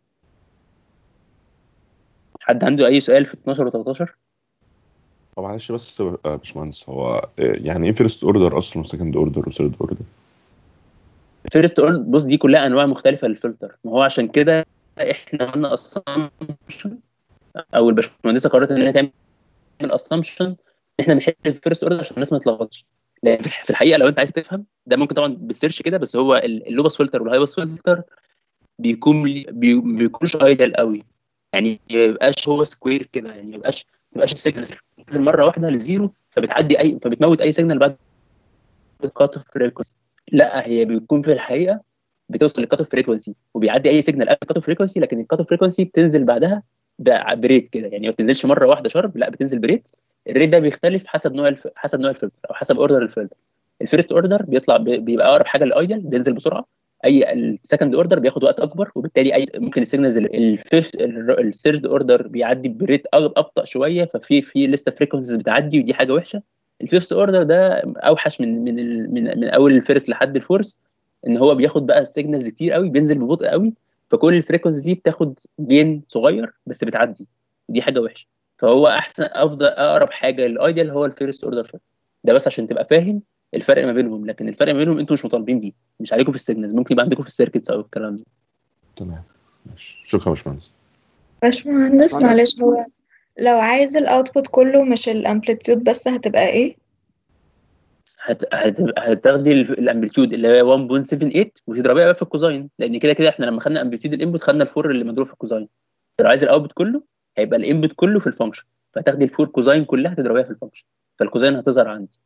حد عنده اي سؤال في 12 و 13 طب معلش بس يا باشمهندس هو آه، يعني ايه فيرست اوردر اصلا وسكند اوردر وثيرد اوردر فيرست اوردر بص دي كلها انواع مختلفه للفلتر ما هو عشان كده احنا عملنا اسامبشن او الباشمهندسه قررت ان هي تعمل اسامبشن ان احنا بنحل الفيرست اوردر عشان الناس ما تتلخبطش لان في في الحقيقه لو انت عايز تفهم ده ممكن طبعا بالسيرش كده بس هو ال- اللوباس فلتر والهاي باس فلتر بيكون بي- ما بيكونوش ايدل قوي يعني ما يبقاش هو سكوير كده يعني ما يبقاش ما يبقاش السيجنال تنزل مره واحده لزيرو فبتعدي اي فبتموت اي سيجنال بعد الكات اوف فريكونسي لا هي بتكون في الحقيقه بتوصل للكات اوف فريكونسي وبيعدي اي سيجنال قبل الكات اوف فريكونسي لكن الكات اوف فريكونسي بتنزل بعدها ب- بريت كده يعني ما بتنزلش مره واحده شرب لا بتنزل بريت الريت ده بيختلف حسب نوع الف... حسب نوع الفلتر او حسب اوردر الفلتر الفيرست اوردر بيطلع ب... بيبقى اقرب حاجه للايدل بينزل بسرعه اي السكند اوردر بياخد وقت اكبر وبالتالي اي ممكن السيجنالز الفيرست الثيرد اوردر بيعدي بريت أب- ابطا شويه ففي في لسه فريكونسيز بتعدي ودي حاجه وحشه الفيفث اوردر ده اوحش من من ال... من, من اول الفيرست لحد الفورس ان هو بياخد بقى السيجنالز كتير قوي بينزل ببطء قوي فكل الفريكونسي دي بتاخد جين صغير بس بتعدي دي حاجه وحشه فهو احسن افضل اقرب حاجه للايديال هو الفيرست اوردر فلتر ده بس عشان تبقى فاهم الفرق ما بينهم لكن الفرق ما بينهم انتوا مش مطالبين بيه مش عليكم في السيجنالز ممكن يبقى عندكم في السيركتس او الكلام ده تمام ماشي شكرا يا باشمهندس باشمهندس معلش هو لو عايز الاوتبوت كله مش الامبليتيود بس هتبقى ايه هت... هت... هتاخدي ال- الامبليتيود اللي هي 1.78 وتضربيها بقى في الكوزاين لان كده كده احنا لما خدنا امبليتيود الانبوت خدنا الفور اللي مضروب في الكوزاين لو عايز الاوتبوت كله هيبقى الانبوت كله في الفانكشن فهتاخدي الفور كوزاين كلها تضربيها في الفانكشن فالكوزاين هتظهر عندي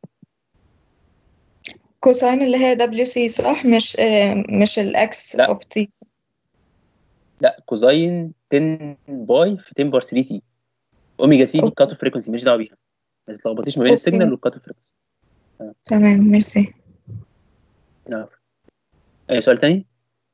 كوساين اللي هي دبليو سي صح مش آه، مش الاكس لا. اوف تي لا كوزاين 10 باي في 10 بار 3 تي اوميجا سي دي أوكي. الكات اوف فريكونسي مش دعوه بيها ما تتلخبطيش ما بين أوكي. السيجنال والكات اوف فريكونسي تمام ميرسي نعم اي سؤال تاني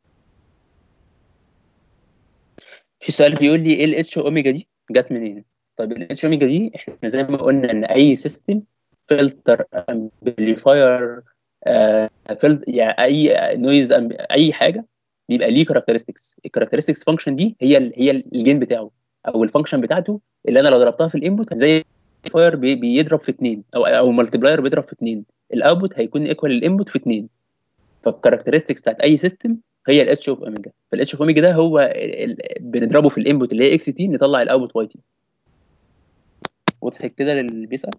في سؤال بيقول لي ايه الاتش اوميجا دي جت منين طيب الاتش اوميجا دي احنا زي ما قلنا ان اي سيستم فلتر امبليفاير فلت يعني اي نويز اي حاجه بيبقى ليه كاركترستكس الكاركترستكس فانكشن دي هي ال هي الجين بتاعه او الفانكشن بتاعته اللي انا لو ضربتها في الانبوت زي فاير بيضرب في اثنين او او مالتبلاير بيضرب في اثنين الاوتبوت هيكون ايكوال الانبوت في اثنين فالكاركترستكس بتاعت اي سيستم هي الاتش اوف اوميجا فالاتش اوف اوميجا ده هو ال- ال- بنضربه في الانبوت اللي هي اكس تي نطلع الاوتبوت واي تي وضحت كده للي بيسال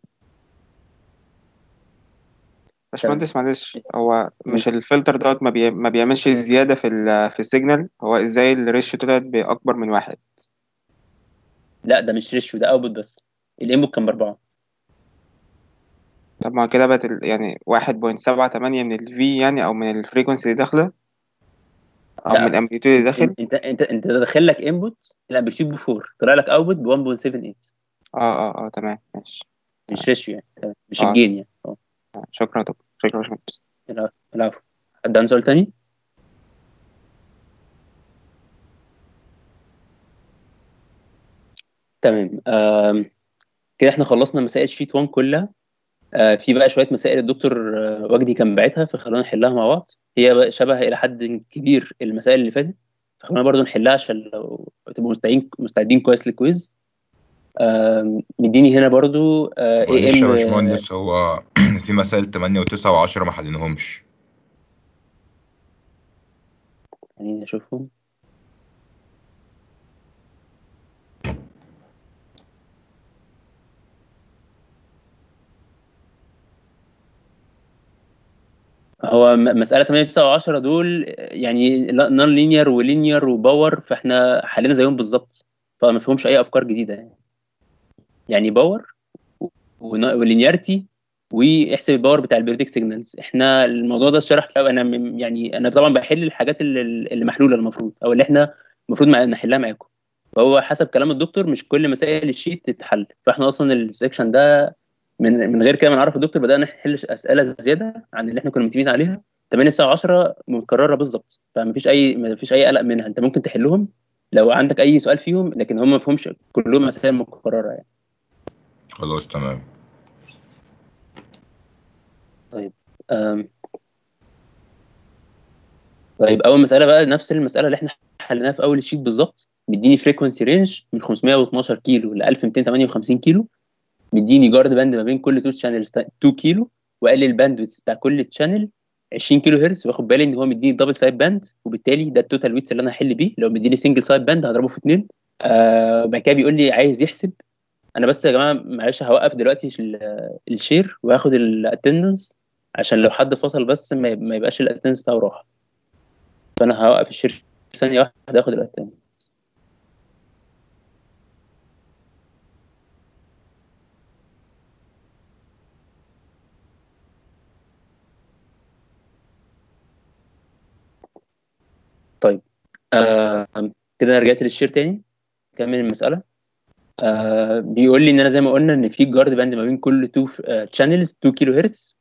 باشمهندس معلش هو مش الفلتر دوت ما, بي... ما بيعملش زيادة في ال... في السيجنال هو ازاي الريشيو طلعت بأكبر من واحد لا ده مش ريشيو ده اوتبوت بس الانبوت كان باربعه طب ما كده بقت ال... يعني واحد بوينت سبعة تمانية من الفي يعني أو من الفريكونسي اللي داخلة او من الامبليتيود داخل انت انت انت داخل لك انبوت الامبليتيود ب 4 طلع لك اوتبوت ب 1.78 اه اه اه تمام ماشي مش ريشيو يعني تمام. مش آه. الجين يعني اه شكرا يا دكتور شكرا يا باشمهندس العفو العفو حد عنده سؤال تاني؟ تمام آم، كده احنا خلصنا مسائل شيت 1 كلها آه، في بقى شويه مسائل الدكتور آه، وجدي كان باعتها فخلونا نحلها مع بعض هي بقى شبه الى حد كبير المسائل اللي فاتت فخلونا برضو نحلها عشان لو تبقوا مستعدين مستعدين كويس للكويز آم، مديني هنا برضو اي معلش يا ام باشمهندس هو في مسائل 8 و9 و10 ما حليناهمش خليني اشوفهم هو م- مسألة 8 9 و10 دول يعني نون لينير ولينير وباور فاحنا حلينا زيهم بالظبط فما فيهمش أي أفكار جديدة يعني يعني باور ولينيارتي واحسب الباور بتاع البيريودك سيجنالز احنا الموضوع ده اتشرح كتير. انا م- يعني انا طبعا بحل الحاجات اللي, اللي محلوله المفروض او اللي احنا المفروض مع- نحلها معاكم فهو حسب كلام الدكتور مش كل مسائل الشيت تتحل فاحنا اصلا السكشن ده من من غير كده ما نعرف الدكتور بدانا نحل اسئله زياده عن اللي احنا كنا متفقين عليها 8 9 10 مكرره بالظبط فمفيش اي مفيش اي قلق منها انت ممكن تحلهم لو عندك اي سؤال فيهم لكن هم ما فيهمش كلهم مسائل مكرره يعني خلاص تمام طيب أم. طيب اول مساله بقى نفس المساله اللي احنا حليناها في اول الشيت بالظبط مديني فريكونسي رينج من 512 كيلو ل 1258 كيلو مديني جارد باند ما بين كل تو شانلز 2 كيلو وقال لي الباندويث بتاع كل تشانل 20 كيلو هرتز واخد بالي ان هو مديني دبل سايد باند وبالتالي ده التوتال ويتس اللي انا هحل بيه لو مديني سنجل سايد باند هضربه في اثنين آه بعد كده بيقول لي عايز يحسب انا بس يا جماعه معلش هوقف دلوقتي ال- الشير وهاخد الاتندنس عشان لو حد فصل بس ما ما يبقاش الاتندنس بتاعه راح فانا هوقف الشير ثانيه واحده اخد الاتندنس طيب آه كده انا رجعت للشير تاني كمل المساله آه بيقول لي ان انا زي ما قلنا ان في جارد باند ما بين كل تو شانلز 2 كيلو هرتز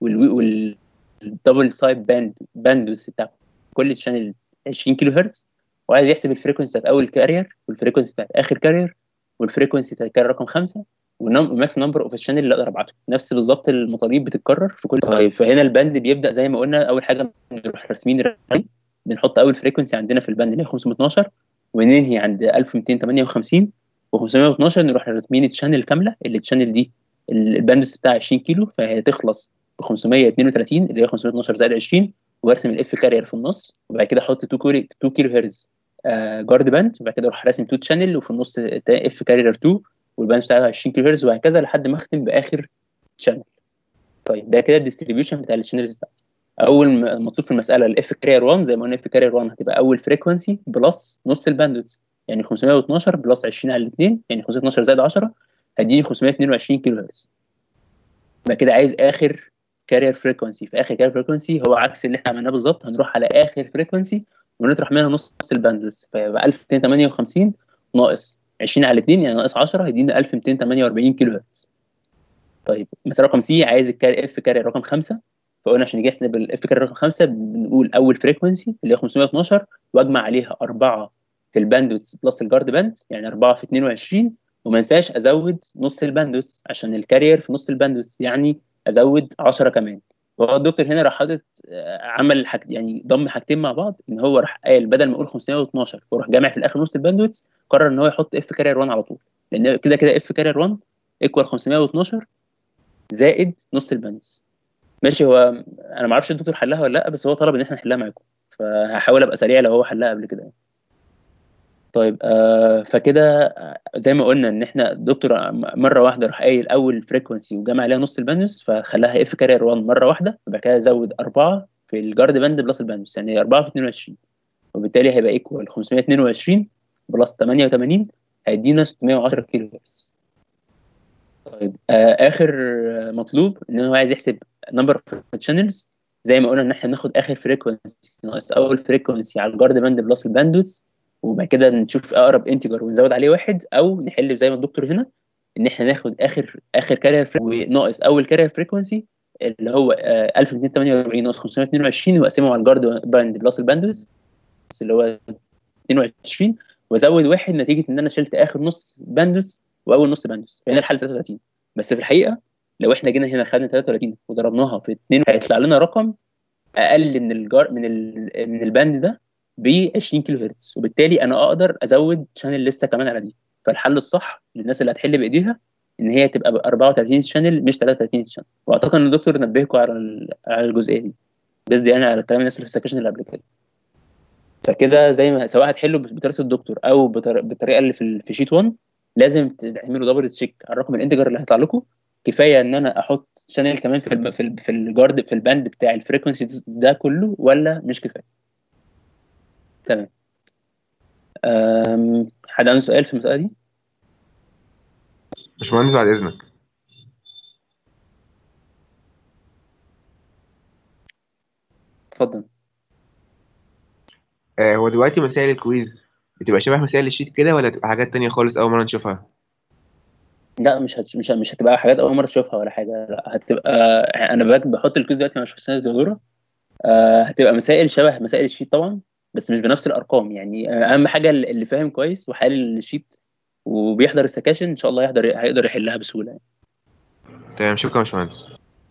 والدبل سايد باند باندوث بتاع كل شانل 20 كيلو هرتز وعايز يحسب الفريكونسي بتاعت اول كارير والفريكونسي بتاعت اخر كارير والفريكونسي بتاعت كارير رقم خمسه والماكس نمبر اوف الشانل اللي اقدر ابعته نفس بالظبط المطالب بتتكرر في كل طيب فهنا الباند بيبدا زي ما قلنا اول حاجه بنروح راسمين الرقم بنحط اول فريكونسي عندنا في الباند اللي هي 512 وننهي عند 1258 و512 نروح راسمين الشانل كامله اللي الشانل دي الباندوس بتاع 20 كيلو فهي تخلص ب 532 اللي هي 512 زائد 20 وارسم الاف كارير في النص وبعد كده احط 2 كيلو 2 كيلو هرتز آه جارد باند وبعد كده اروح راسم 2 شانل وفي النص اف كارير 2 والباند بتاعها 20 كيلو هرتز وهكذا لحد ما اختم باخر شانل طيب ده كده الديستريبيوشن بتاع الشانلز بتاعتي اول م- مطلوب في المساله الاف كارير 1 زي ما قلنا اف كارير 1 هتبقى اول فريكونسي بلس نص الباندويث يعني 512 بلس 20 على الاثنين يعني 512 زائد 10 هيديني 522 كيلو هرتز بعد كده عايز اخر كارير فريكونسي في اخر كارير فريكونسي هو عكس اللي احنا عملناه بالظبط هنروح على اخر فريكونسي ونطرح منها نص الباندويث فيبقى 1258 ناقص 20 على 2 يعني ناقص 10 هيدينا 1248 كيلو هرتز طيب مثلا رقم سي عايز الكاري اف كارير رقم 5 فقلنا عشان نيجي نحسب الاف كارير رقم 5 بنقول اول فريكونسي اللي هي 512 واجمع عليها 4 في الباندويث بلس الجارد باند يعني 4 في 22 وما انساش ازود نص الباندويث عشان الكارير في نص الباندويث يعني ازود 10 كمان فهو الدكتور هنا راح حاطط آه، عمل حاج يعني ضم حاجتين مع بعض ان هو راح قال بدل ما اقول 512 وراح جامع في الاخر نص الباندويث قرر ان هو يحط اف كارير 1 على طول لان كده كده اف كارير 1 ايكوال 512 زائد نص الباندويث ماشي هو انا ما اعرفش الدكتور حلها ولا لا بس هو طلب ان احنا نحلها معاكم فهحاول ابقى سريع لو هو حلها قبل كده طيب آه فكده آه، زي ما قلنا ان احنا الدكتور مره واحده راح قايل اول فريكونسي وجمع عليها نص الباندوس فخلاها اف كارير 1 مره واحده وبعد كده زود 4 في الجارد باند بلس الباندوس يعني 4 في 22 وبالتالي هيبقى ايكوال 522 بلس 88 هيدينا 610 كيلو هرتز طيب آه اخر آه، مطلوب ان هو عايز يحسب نمبر اوف شانلز زي ما قلنا ان احنا ناخد اخر فريكونسي ناقص اول فريكونسي على الجارد باند بلس الباندوث وبعد كده نشوف اقرب انتجر ونزود عليه واحد او نحل زي ما الدكتور هنا ان احنا ناخد اخر اخر كارير وناقص اول كارير فريكونسي اللي هو آه، 1248 ناقص 522 واقسمه على الجارد باند بلس الباندوث اللي هو 22 وازود واحد نتيجه ان انا شلت اخر نص باندوث واول نص باندوث فهنا الحل 33 بس في الحقيقه لو احنا جينا هنا خدنا 33 وضربناها في 2 هيطلع لنا رقم اقل من الجار من ال... من الباند ده ب 20 كيلو هرتز وبالتالي انا اقدر ازود شانل لسه كمان على دي فالحل الصح للناس اللي هتحل بايديها ان هي تبقى ب 34 شانل مش 33 شانل واعتقد ان الدكتور نبهكم على ال- على الجزئيه دي بس دي يعني على كلام الناس اللي في السكشن اللي قبل كده فكده زي ما سواء هتحلوا بطريقه الدكتور او بطر- بالطريقه اللي في ال- في شيت 1 لازم تعملوا دبل تشيك على الرقم الانتجر اللي هيطلع لكم كفايه ان انا احط شانل كمان في ال في ال في الجارد في الباند بتاع الفريكونسي ده كله ولا مش كفايه تمام أم، حد عنده سؤال في المساله دي باشمهندس بعد اذنك اتفضل آه هو دلوقتي مسائل الكويز بتبقى شبه مسائل الشيت كده ولا تبقى حاجات تانية خالص اول مره نشوفها لا مش هت... مش مش هتبقى حاجات اول مره تشوفها ولا حاجه لا هتبقى انا بك- بحط الكويز دلوقتي مع شخصيه الدكتوره آه هتبقى مسائل شبه مسائل الشيت طبعا بس مش بنفس الارقام يعني آه، اهم حاجه اللي فاهم كويس وحالل الشيت وبيحضر السكاشن ان شاء الله يحضر هيقدر يحلها بسهوله يعني. تمام شكرا يا باشمهندس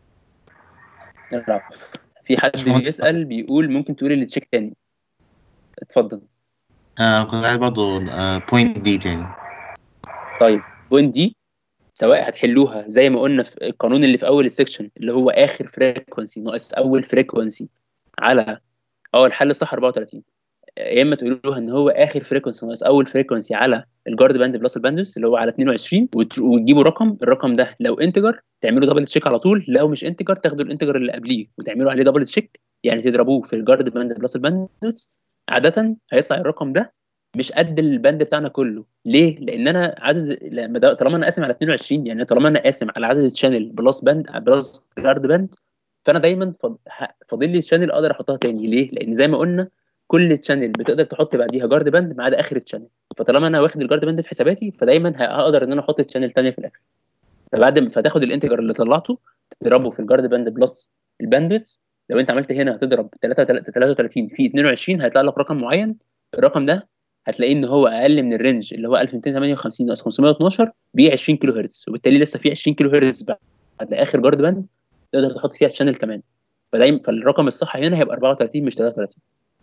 العفو. في حد بيسال بيقول ممكن تقولي التشيك تاني اتفضل آه كنت عايز برضه بوينت دي تاني طيب بوينت دي سواء هتحلوها زي ما قلنا في القانون اللي في اول السكشن اللي هو اخر فريكونسي ناقص اول فريكونسي على اه الحل الصح 34 يا اما تقولوها ان هو اخر فريكونسي ناقص اول فريكونسي على الجارد باند بلس الباندوس اللي هو على 22 وت- وتجيبوا رقم الرقم ده لو انتجر تعملوا دبل تشيك على طول لو مش انتجر تاخدوا الانتجر اللي قبليه وتعملوا عليه دبل تشيك يعني تضربوه في الجارد باند بلس الباندوس عاده هيطلع الرقم ده مش قد الباند بتاعنا كله ليه لان انا عدد لما ده- طالما انا قاسم على 22 يعني طالما انا قاسم على عدد الشانل بلس باند بلس جارد باند فانا دايما فاض- ه- فاضل لي الشانل اقدر احطها تاني ليه لان زي ما قلنا كل تشانل بتقدر تحط بعديها جارد باند ما عدا اخر التشانل فطالما انا واخد الجارد باند في حساباتي فدايما ه- هقدر ان انا احط التشانل الثانيه في الاخر فبعد ما فتاخد الانتجر اللي طلعته تضربه في الجارد باند بلس الباندوث لو انت عملت هنا هتضرب 33 في 22 هيطلع لك رقم معين الرقم ده هتلاقيه ان هو اقل من الرينج اللي هو 1258 ناقص 512 ب 20 كيلو هرتز وبالتالي لسه في 20 كيلو هرتز بعد اخر جارد باند تقدر تحط فيها الشانل كمان فدايما فالرقم الصح هنا هيبقى 34 مش 33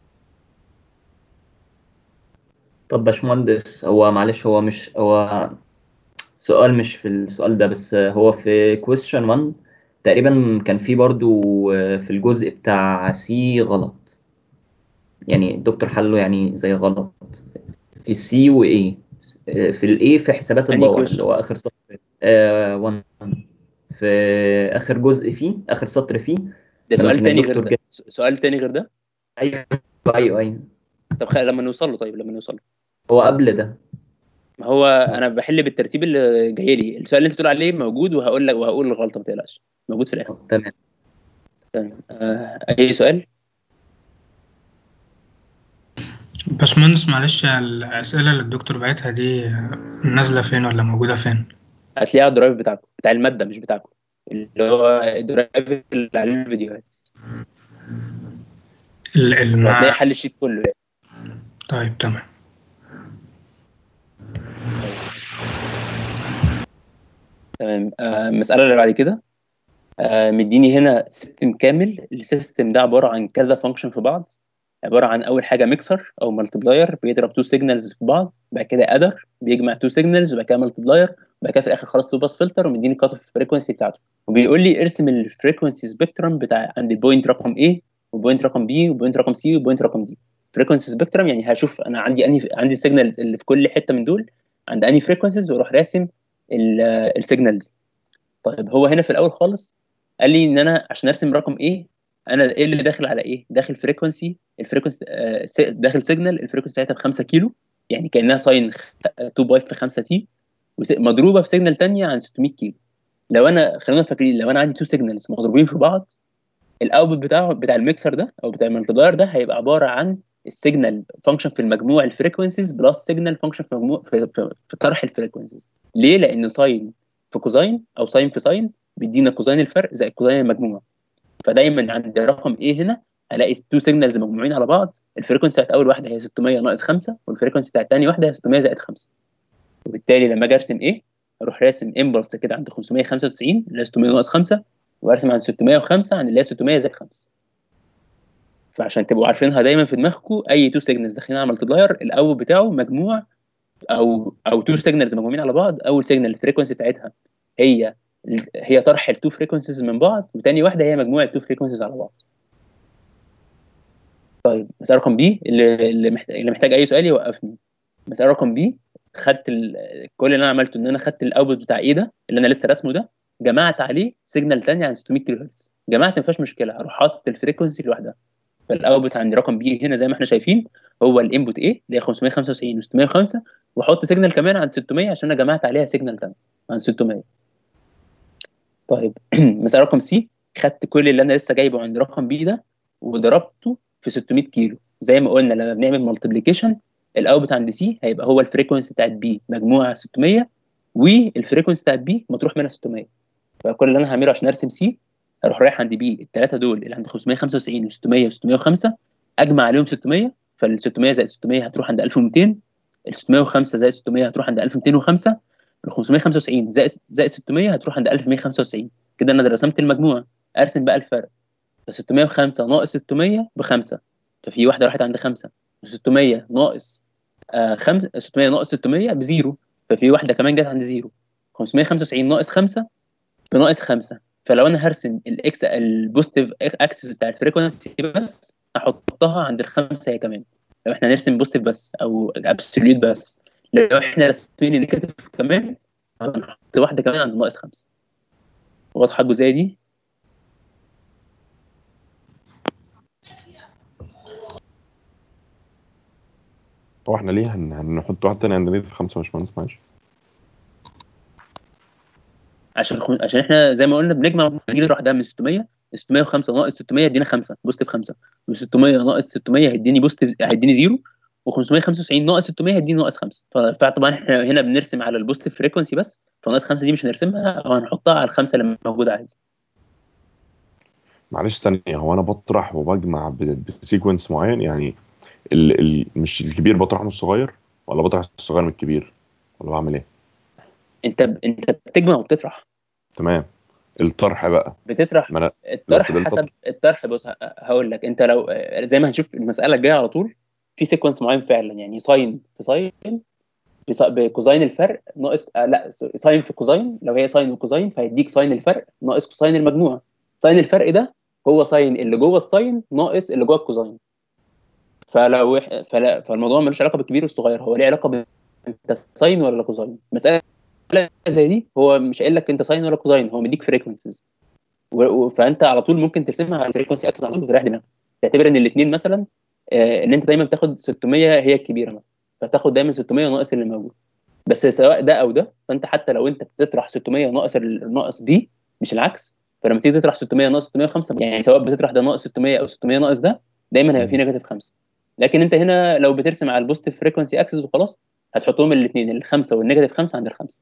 طب باشمهندس هو معلش هو مش هو سؤال مش في السؤال ده بس هو في question 1 تقريبا كان في برضو في الجزء بتاع سي غلط يعني الدكتور حله يعني زي غلط في سي و A في الاي في حسابات أنهي الباور question؟ اللي هو اخر سطر آه 1 في اخر جزء فيه اخر سطر فيه ده لما سؤال كان تاني غير الدكتور ده جاب- س- سؤال تاني غير ده ايوه ايوه ايوه طب خ... لما نوصل له طيب لما نوصل له هو قبل ده ما هو انا بحل بالترتيب اللي جاي لي السؤال اللي انت بتقول عليه موجود وهقول لك وهقول الغلطه ما تقلقش موجود في الاخر تمام تمام آه اي سؤال باشمهندس معلش الأسئلة اللي الدكتور بعتها دي نازلة فين ولا موجودة فين؟ هتلاقيها على الدرايف بتاعكم بتاع الماده مش بتاعكم اللي هو الدرايف اللي عليه الفيديوهات ال- الم- وهتلاقي حل الشيت كله يعني. طيب تمام تمام آه المساله اللي بعد كده آه مديني هنا سيستم كامل السيستم ده عباره عن كذا فانكشن في بعض عباره عن اول حاجه ميكسر او مالتبلاير بيضرب تو سيجنالز في بعض بعد كده ادر بيجمع تو سيجنالز وبعد كده مالتبلاير وبعد كده في الاخر خلاص تو باس فلتر ومديني كات اوف فريكونسي بتاعته وبيقول لي ارسم الفريكونسي سبيكترم بتاع عند البوينت رقم A وبوينت رقم B وبوينت رقم C وبوينت رقم D فريكونسي سبيكترم يعني هشوف انا عندي انهي عندي السيجنالز اللي في كل حته من دول عند انهي فريكونسيز واروح راسم السيجنال دي طيب هو هنا في الاول خالص قال لي ان انا عشان ارسم رقم ايه انا ايه اللي داخل على ايه داخل فريكونسي الفريكونسي آه س- داخل سيجنال الفريكونسي بتاعتها ب 5 كيلو يعني كانها ساين 2 باي في 5 تي مضروبه في سيجنال تانية عن 600 كيلو لو انا خلينا فاكرين لو انا عندي تو سيجنالز مضروبين في بعض الاوتبوت بتاعه بتاع الميكسر ده او بتاع الملتبلاير ده هيبقى عباره عن السيجنال فانكشن في المجموع الفريكونسيز بلس سيجنال فانكشن في مجموع في, في, في طرح الفريكونسيز ليه لان ساين في كوزاين او ساين في ساين بيدينا كوزاين الفرق زائد كوزاين المجموع فدايما عند رقم ايه هنا الاقي تو سيجنالز مجموعين على بعض الفريكونسي بتاعت اول واحده هي 600 ناقص 5 والفريكونسي بتاعت ثاني واحده هي 600 زائد 5 وبالتالي لما اجي ارسم ايه اروح راسم امبلس كده عند 595 اللي هي 600 ناقص 5 وارسم عند 605 عند اللي هي 600 زائد 5 فعشان تبقوا عارفينها دايما في دماغكم اي تو سيجنالز داخلين على ملتبلاير الاول بتاعه مجموع او او تو سيجنالز مجموعين على بعض اول سيجنال الفريكونسي بتاعتها هي هي طرح التو فريكونسيز من بعض وتاني واحده هي مجموع التو فريكونسيز على بعض طيب مسألة رقم بي اللي اللي محتاج, اللي محتاج اي سؤال يوقفني مسألة رقم بي خدت ال... كل اللي انا عملته ان انا خدت الاوتبوت بتاع ايه ده اللي انا لسه راسمه ده جمعت عليه سيجنال ثاني عن 600 كيلو هرتز جمعت ما فيهاش مشكله اروح حاطط الفريكونسي لوحدها فالاوتبوت عند رقم بي هنا زي ما احنا شايفين هو الانبوت ايه اللي هي 595 و605 واحط سيجنال كمان عن 600 عشان انا جمعت عليها سيجنال ثاني عن 600 طيب مسألة رقم سي خدت كل اللي انا لسه جايبه عند رقم بي ده وضربته في 600 كيلو زي ما قلنا لما بنعمل مالتيبليكيشن الاوتبوت عند سي هيبقى هو الفريكونسي بتاعت بي مجموعه 600 والفريكونسي بتاعت بي مطروح منها 600 فكل اللي انا هعمله عشان ارسم سي اروح رايح عند بي الثلاثه دول اللي عند 595 و600 و605 اجمع عليهم 600 فال 600 زائد 600 هتروح عند 1200 ال 605 زائد 600 هتروح عند 1205 ال 595 زائد زائد 600 هتروح عند 1195 كده انا رسمت المجموع ارسم بقى الفرق ف 605 ناقص 600 بخمسه ففي واحده راحت عند خمسه و600 ناقص آه 5 600 ناقص 600 بزيرو ففي واحده كمان جت عند زيرو 595 ناقص 5 بناقص 5 فلو انا هرسم الاكس البوزيتيف اكسس بتاع الفريكونسي بس احطها عند الخمسه هي كمان لو احنا هنرسم بوزيتيف بس او ابسوليوت بس لو احنا راسمين نيجاتيف كمان هنحط واحده كمان عند ناقص 5 واضحه الجزئيه دي هو احنا ليه هن- هنحط واحد تاني عند نيتف خمسة مش مهندس معلش عشان خم... عشان احنا زي ما قلنا بنجمع نجيب لوحدها من 600 605 ناقص 600 يدينا 5 بوزيتيف 5 و600 ناقص 600 هيديني بوزيتيف هيديني زيرو و595 ناقص 600 هيديني ناقص 5 ف- فطبعا احنا هنا بنرسم على البوزيتيف فريكونسي بس فناقص 5 دي مش هنرسمها او هنحطها على الخمسه اللي موجوده عادي معلش ثانية هو أنا بطرح وبجمع ب- بسيكونس معين يعني ال ال مش الكبير بطرح من الصغير ولا بطرح الصغير من الكبير ولا بعمل إيه؟ انت ب... انت بتجمع وبتطرح تمام الطرح بقى بتطرح ما أنا لو الطرح فضلت حسب الطرح بص ه- هقول لك انت لو زي ما هنشوف المساله الجايه على طول في سيكونس معين فعلا يعني ساين في ساين بص- بكوزاين الفرق ناقص آه لا س- ساين في كوزاين لو هي ساين وكوزاين فهيديك ساين الفرق ناقص كوساين المجموع ساين الفرق ده هو ساين اللي جوه الساين ناقص اللي جوه الكوزاين فلو إح- فلا فالموضوع ملوش علاقه بالكبير والصغير هو ليه علاقه ب انت ساين ولا كوزاين مساله زي دي هو مش قايل لك انت ساين ولا كوزاين هو مديك فريكونسيز فانت على طول ممكن ترسمها على الفريكونسي اكسس على طول وتريح دماغك تعتبر ان الاثنين مثلا آه، ان انت دايما بتاخد 600 هي الكبيره مثلا فتاخد دايما 600 ناقص اللي موجود بس سواء ده او ده فانت حتى لو انت بتطرح 600 ناقص ال- ناقص بي مش العكس فلما تيجي تطرح 600 ناقص 605 يعني سواء بتطرح ده ناقص 600 او 600 ناقص ده دايما هيبقى في نيجاتيف 5 لكن انت هنا لو بترسم على البوزيتيف فريكونسي اكسس وخلاص هتحطهم الاثنين الخمسه والنيجاتيف 5 عند الخمسه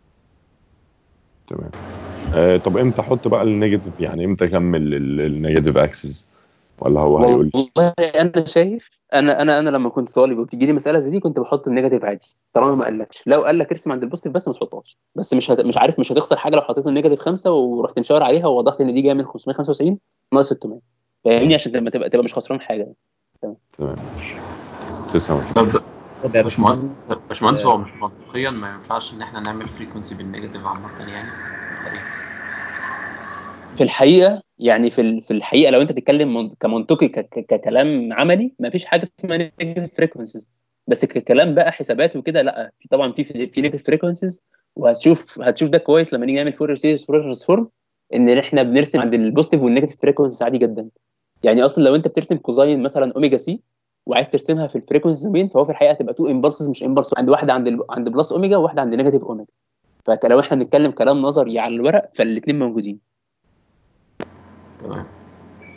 تمام آه طب امتى احط بقى النيجاتيف يعني امتى اكمل ال- النيجاتيف اكسس ولا هو هيقول والله انا شايف انا انا انا لما كنت طالب وبتجي لي مساله زي دي كنت بحط النيجاتيف عادي طالما ما قالكش لو قال لك ارسم عند البوزيتيف بس ما تحطهاش بس مش هت... مش عارف مش هتخسر حاجه لو حطيت النيجاتيف 5 ورحت مشاور عليها ووضحت ان دي جايه من 595 ناقص 600 فاهمني عشان لما تبقى تبقى مش خسران حاجه تمام تمام تسلم طب طب يا باشمهندس باشمهندس باشمهندس هو مش منطقيا ما ينفعش ان احنا نعمل فريكونسي بالنيجاتيف عامة يعني ولا إيه؟ في الحقيقه يعني في ال- في الحقيقه لو انت تتكلم من- كمنطقي ك- ك- ككلام عملي ما فيش حاجه اسمها نيجاتيف فريكونسيز بس ككلام بقى حسابات وكده لا في طبعا في في نيجاتيف فريكونسيز وهتشوف هتشوف ده كويس لما نيجي نعمل فور سيريز ترانسفورم ان احنا بنرسم عند البوزيتيف والنيجاتيف فريكونسيز عادي جدا يعني اصلا لو انت بترسم كوزاين مثلا اوميجا سي وعايز ترسمها في الفريكونسي دومين فهو في الحقيقه هتبقى تو امبلسز مش امبلس عند واحده عند ال... عند بلس اوميجا وواحده عند نيجاتيف اوميجا فلو احنا بنتكلم كلام نظري على الورق فالاثنين موجودين تمام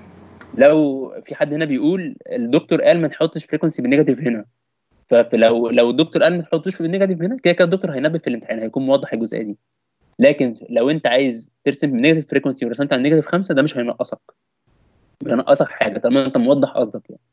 لو في حد هنا بيقول الدكتور قال ما تحطش فريكونسي بالنيجاتيف هنا فلو لو الدكتور قال ما تحطوش بالنيجاتيف هنا كده كده الدكتور هينبه في الامتحان هيكون موضح الجزئيه دي لكن لو انت عايز ترسم بالنيجاتيف فريكونسي ورسمت على النيجاتيف خمسه ده مش هينقصك مش هينقصك حاجه طالما انت موضح قصدك يعني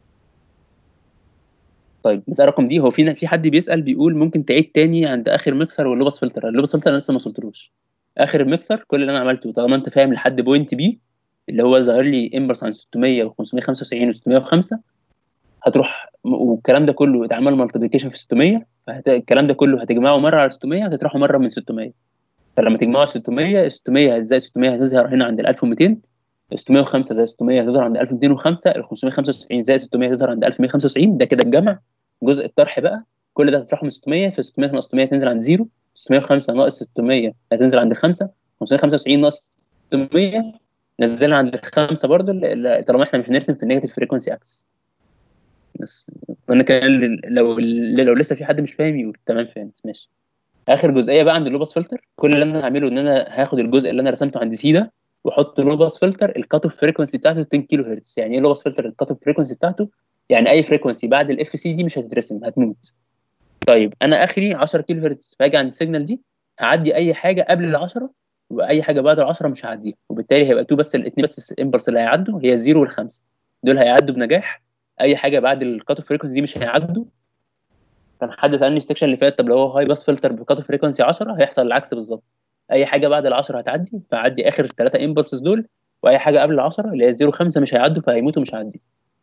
طيب مسألة رقم دي هو في في حد بيسأل بيقول ممكن تعيد تاني عند آخر ميكسر واللوبس فلتر اللوبس فلتر أنا لسه ما وصلتلوش آخر الميكسر كل اللي أنا عملته طالما أنت فاهم لحد بوينت بي اللي هو ظاهر لي امبرس عن 600 و595 و605 هتروح والكلام ده كله اتعمل مالتيبيكيشن في 600 فالكلام ده كله هتجمعه مره على 600 هتطرحه مره من 600 فلما تجمعه 600 600 زائد 600 هتظهر هنا عند ال 1200 605 زائد 600 هتظهر عند 1205 ال 595 زائد 600 هتظهر عند 1195 ده كده الجمع جزء الطرح بقى كل ده هتطرحه من 600 في 600 ناقص 600 تنزل عند 0 605 ناقص 600 هتنزل عند 5 595 ناقص 600 نزلها عند الخمسه برضه طالما احنا مش هنرسم في النيجاتيف فريكونسي اكس بس انا كان لو لو لسه في حد مش فاهم يقول تمام فهمت ماشي اخر جزئيه بقى عند اللوبس فلتر كل اللي انا هعمله ان انا هاخد الجزء اللي انا رسمته عند سي ده واحط لوبس فلتر الكات اوف فريكونسي بتاعته 10 كيلو هرتز يعني ايه لوبس فلتر الكات اوف فريكونسي بتاعته يعني اي فريكونسي بعد الاف سي دي مش هتترسم هتموت طيب انا اخري 10 كيلو هرتز فاجي عند السيجنال دي هعدي اي حاجه قبل ال 10 واي حاجه بعد ال 10 مش هعديها وبالتالي هيبقى 2 بس الاثنين بس الامبلس اللي هيعدوا هي 0 والخمسه دول هيعدوا بنجاح اي حاجه بعد الكات اوف فريكونسي دي مش هيعدوا كان حد سالني في السكشن اللي فات طب لو هو هاي باس فلتر بكات اوف فريكونسي 10 هيحصل العكس بالظبط اي حاجه بعد ال 10 هتعدي فعدي اخر الثلاثه امبلسز دول واي حاجه قبل ال 10 اللي هي 0 5 مش هيعدوا فهيموتوا مش هعدي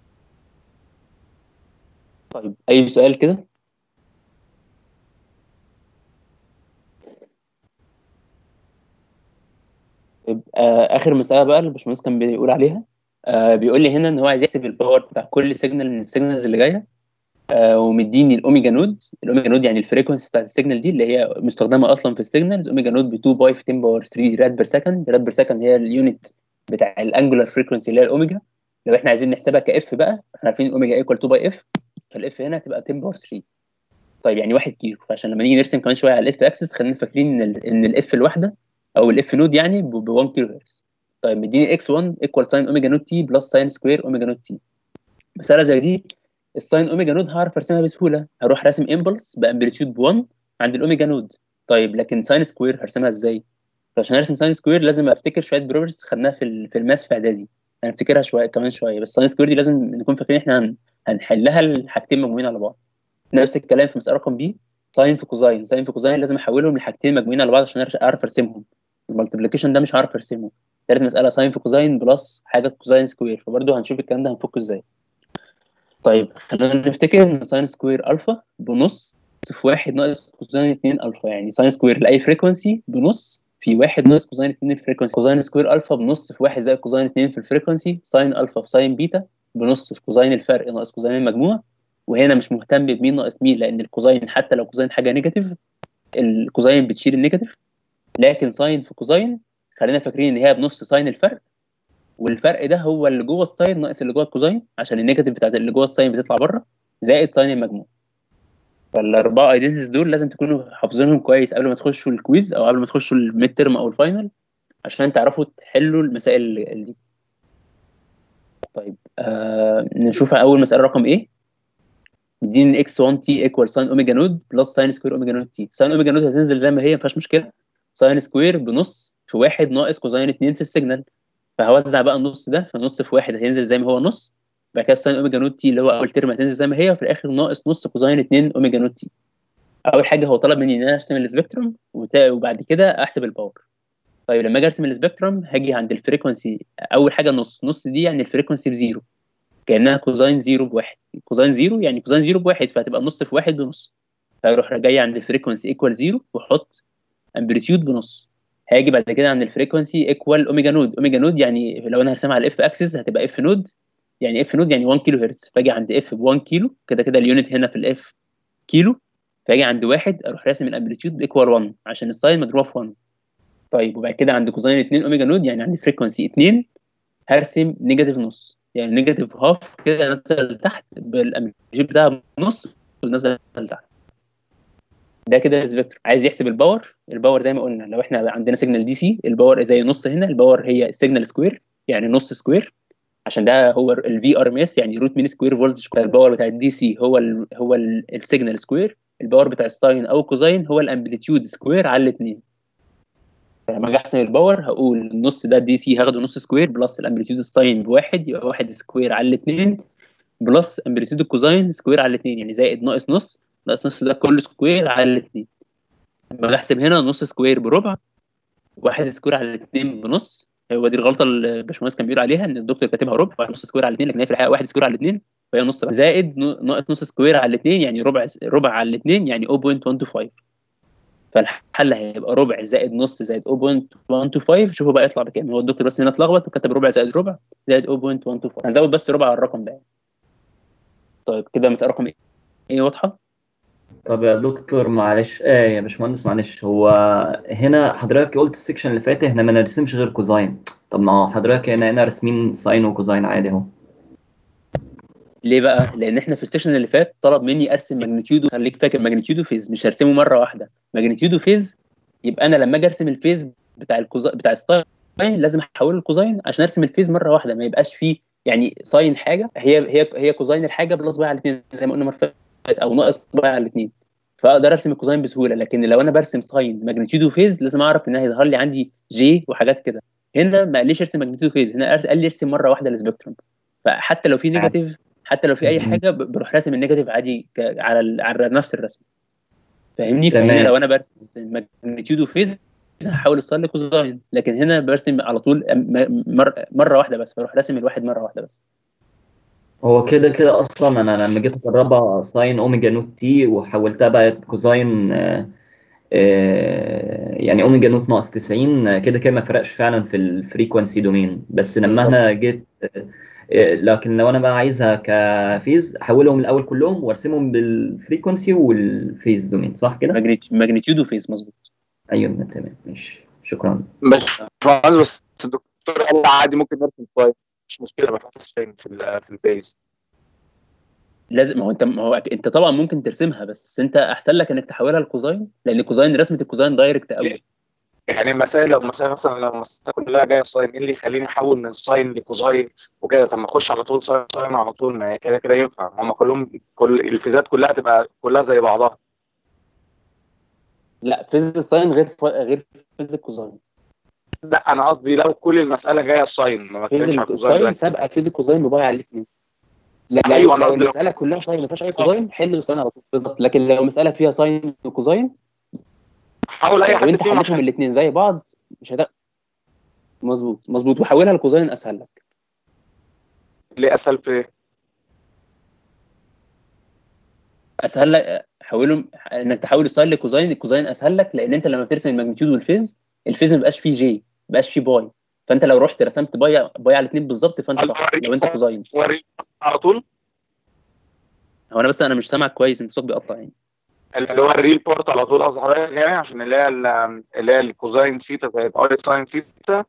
طيب اي سؤال كده يبقى اخر مساله بقى اللي الباشمهندس كان بيقول عليها آه بيقول لي هنا ان هو عايز يحسب الباور بتاع كل سيجنال من السيجنالز اللي جايه آه ومديني الاوميجا نود الاوميجا نود يعني الفريكونسي بتاعت السيجنال دي اللي هي مستخدمه اصلا في السيجنالز اوميجا نود ب 2 باي في 10 باور 3 راد بير سكند راد بير سكند هي اليونت بتاع الانجولار فريكونسي اللي هي الاوميجا لو احنا عايزين نحسبها كاف بقى احنا عارفين الاوميجا ايكوال 2 باي اف فالاف هنا هتبقى 10 باور 3 طيب يعني 1 كيلو فعشان لما نيجي نرسم كمان شويه على الاف اكسس خلينا فاكرين ان ان الاف الواحده او الاف نود يعني ب 1 كيلو هرتز طيب مديني اكس 1 ايكوال ساين اوميجا نوت تي بلس ساين سكوير اوميجا نوت تي مساله زي دي الساين اوميجا نود هعرف ارسمها بسهوله هروح راسم امبلس بامبليتيود ب 1 عند الاوميجا نود طيب لكن ساين سكوير هرسمها ازاي فعشان ارسم ساين سكوير لازم افتكر شويه بروبرتيز خدناها في في الماس في اعدادي هنفتكرها شويه كمان شويه بس ساين سكوير دي لازم نكون فاكرين احنا هنحلها الحاجتين مجموعين على بعض نفس الكلام في مساله رقم بي ساين في كوزاين ساين في كوزاين لازم احولهم لحاجتين مجموعين على بعض عشان اعرف ارسمهم المالتيبليكيشن ده مش هعرف ارسمه ثالث مساله ساين في كوزاين بلس حاجه كوزاين سكوير فبرضه هنشوف الكلام ده هنفكه ازاي طيب خلينا نفتكر ان ساين سكوير الفا بنص في واحد ناقص كوزاين 2 الفا يعني ساين سكوير لاي فريكونسي بنص في واحد ناقص كوزاين 2 الفريكونسي كوزاين سكوير الفا بنص في واحد زائد كوزاين 2 في الفريكونسي ساين الفا في ساين بيتا بنص في كوزاين الفرق ناقص كوزاين المجموع وهنا مش مهتم بمين ناقص مين لان الكوزاين حتى لو كوزاين حاجه نيجاتيف الكوزاين بتشيل النيجاتيف لكن ساين في كوزاين خلينا فاكرين ان هي بنص ساين الفرق والفرق ده هو اللي جوه الساين ناقص اللي جوه الكوزاين عشان النيجاتيف بتاعت اللي جوه الساين بتطلع بره زائد ساين المجموع فالاربعه ايدنتيز دول لازم تكونوا حافظينهم كويس قبل ما تخشوا الكويز او قبل ما تخشوا الميد ترم او الفاينل عشان تعرفوا تحلوا المسائل اللي دي طيب آه نشوف اول مساله رقم ايه مديني اكس 1 تي ايكوال ساين اوميجا نود بلس ساين سكوير اوميجا نود تي ساين اوميجا نود هتنزل زي ما هي ما فيهاش مشكله ساين سكوير بنص في واحد ناقص كوزاين 2 في السيجنال فهوزع بقى النص ده فنص في واحد هينزل زي ما هو نص بعد كده ساين اوميجا نود تي اللي هو اول ترم هتنزل زي ما هي وفي الاخر ناقص نص كوزاين 2 اوميجا نود تي اول حاجه هو طلب مني ان انا ارسم السبيكتروم وبعد كده احسب الباور طيب لما اجي ارسم السبيكتروم هاجي عند الفريكونسي اول حاجه نص نص دي يعني الفريكونسي بزيرو كانها كوزاين زيرو بواحد كوزاين زيرو يعني كوزاين زيرو بواحد فهتبقى نص في واحد بنص فاروح جاي عند الفريكونسي ايكوال زيرو واحط امبليتيود بنص هاجي بعد كده عند الفريكونسي ايكوال اوميجا نود اوميجا نود يعني لو انا هرسمها على الاف اكسس هتبقى اف نود يعني اف نود يعني 1 كيلو هرتز فاجي عند اف ب 1 كيلو كده كده اليونت هنا في الاف كيلو فاجي عند واحد اروح راسم الامبليتيود ايكوال 1 عشان الساين مضروبه في 1 طيب وبعد كده عند كوزاين 2 اوميجا نود يعني عند فريكونسي 2 هرسم نيجاتيف نص يعني نيجاتيف هاف كده نزل لتحت بالامبليتيود بتاعها بنص ونزل لتحت ده كده سبيكتر عايز يحسب الباور الباور زي ما قلنا لو احنا عندنا سيجنال دي سي الباور زي نص هنا الباور هي السيجنال سكوير يعني نص سكوير عشان ده هو الفي ار ام اس يعني روت مين سكوير فولتج الباور بتاع الدي سي هو ال هو السيجنال سكوير الباور بتاع الساين او الكوزاين هو الامبليتيود سكوير على الاثنين فلما اجي احسب الباور هقول النص ده دي سي هاخده نص سكوير بلس الامبليتيود الساين بواحد يبقى واحد سكوير على الاثنين بلس امبليتيود الكوزاين سكوير على الاثنين يعني زائد ناقص نص ناقص نص ده كله سكوير على الاثنين لما اجي احسب هنا نص سكوير بربع واحد سكوير على الاثنين بنص هو دي الغلطه اللي الباشمهندس كان بيقول عليها ان الدكتور كاتبها ربع واحد نص سكوير على الاثنين لكن هي في الحقيقه واحد سكوير على الاثنين فهي نص بس. زائد ن- ناقص نص سكوير على الاثنين يعني ربع ربع على الاثنين يعني 0.125 فالحل هيبقى ربع زائد نص زائد 0.125 شوفوا بقى يطلع بكام هو الدكتور بس هنا اتلخبط وكتب ربع زائد ربع زائد 0.125 هنزود بس ربع على الرقم ده طيب كده مسألة رقم ايه واضحه؟ طب يا دكتور معلش آه يا باشمهندس معلش هو هنا حضرتك قلت السكشن اللي فات احنا ما نرسمش غير كوزاين طب ما هو حضرتك هنا هنا راسمين ساين وكوزاين عادي اهو ليه بقى؟ لان احنا في السيشن اللي فات طلب مني ارسم ماجنتيودو خليك فاكر ماجنتيودو فيز مش هرسمه مره واحده ماجنتيودو فيز يبقى انا لما اجي ارسم الفيز بتاع الكوزا بتاع الساين لازم احوله لكوزاين عشان ارسم الفيز مره واحده ما يبقاش فيه يعني ساين حاجه هي هي هي كوزاين الحاجه بلس باي على الاثنين زي ما قلنا المره اللي فاتت او ناقص باي على الاثنين فاقدر ارسم الكوزاين بسهوله لكن لو انا برسم ساين ماجنتيودو فيز لازم اعرف ان هيظهر لي عندي جي وحاجات كده هنا ما قاليش ارسم ماجنتيودو فيز هنا قال لي ارسم مره واحده السبيكترم فحتى لو في نيجاتيف حتى لو في اي حاجه ب- بروح راسم النيجاتيف عادي ك- على ال- على نفس الرسم فاهمني فهنا تمام. لو انا برسم ماجنتيودو فيز هحاول اوصل لكوزاين لكن هنا برسم على طول م- مر- مره واحده بس بروح راسم الواحد مره واحده بس هو كده كده اصلا انا لما جيت اجربها ساين اوميجا نوت تي وحولتها بقت كوزاين آه، آه، يعني اوميجا نوت ناقص 90 آه، كده كده ما فرقش فعلا في الفريكونسي دومين بس لما بالظبط. انا جيت آه، آه، لكن لو انا بقى عايزها كفيز احولهم الاول كلهم وارسمهم بالفريكونسي والفيز دومين صح كده؟ ماجنتيودو فيز مظبوط ايوه تمام ماشي شكرا بس بس الدكتور قال عادي ممكن نرسم شويه مش مشكله ما فيهاش شيء في ال في البيز لازم ما هو انت ما هو انت طبعا ممكن ترسمها بس انت احسن لك انك تحولها لكوزاين لان الكوزاين رسمه الكوزاين دايركت قوي يعني المسائل لو مسائل مثلا لو المسائل كلها جايه ساين ايه اللي يخليني احول من ساين لكوزاين وكده طب ما اخش على طول ساين ساين على طول ما هي كده كده ينفع هم كلهم كل الفيزات كلها تبقى كلها زي بعضها لا فيز الساين غير ف... غير فيز الكوزاين لا انا قصدي لو كل المساله جايه ساين ما فيز بتكلمش على كوزاين الساين بس. سابقه فيز الكوزاين ببايع على الاثنين لا أيوة، ايوه أنا لو قصدي لو- المساله كلها ساين ما فيهاش اي كوزاين حل بالساين على طول بالظبط لكن لو مساله فيها ساين وكوزاين حاول اي لو حد انت فيهم حليتهم الاثنين زي بعض مش هت مظبوط مظبوط وحولها لكوزاين اسهل لك اللي اسهل في ايه؟ اسهل لك حولهم انك تحول الساين لكوزاين الكوزاين اسهل لك لان انت لما بترسم الماجنتيود والفيز الفيز ما بيبقاش فيه جي ما بيبقاش فيه باي فانت لو رحت رسمت باي باي على الاثنين بالظبط فانت صح لو انت كوزاين وري على طول هو انا بس انا مش سامعك كويس انت صوتك بيقطع يعني اللي هو الريل بورت على طول قصدي حضرتك يعني عشان اللي هي ال- اللي هي الكوزاين ثيتا زي الاي ساين ثيتا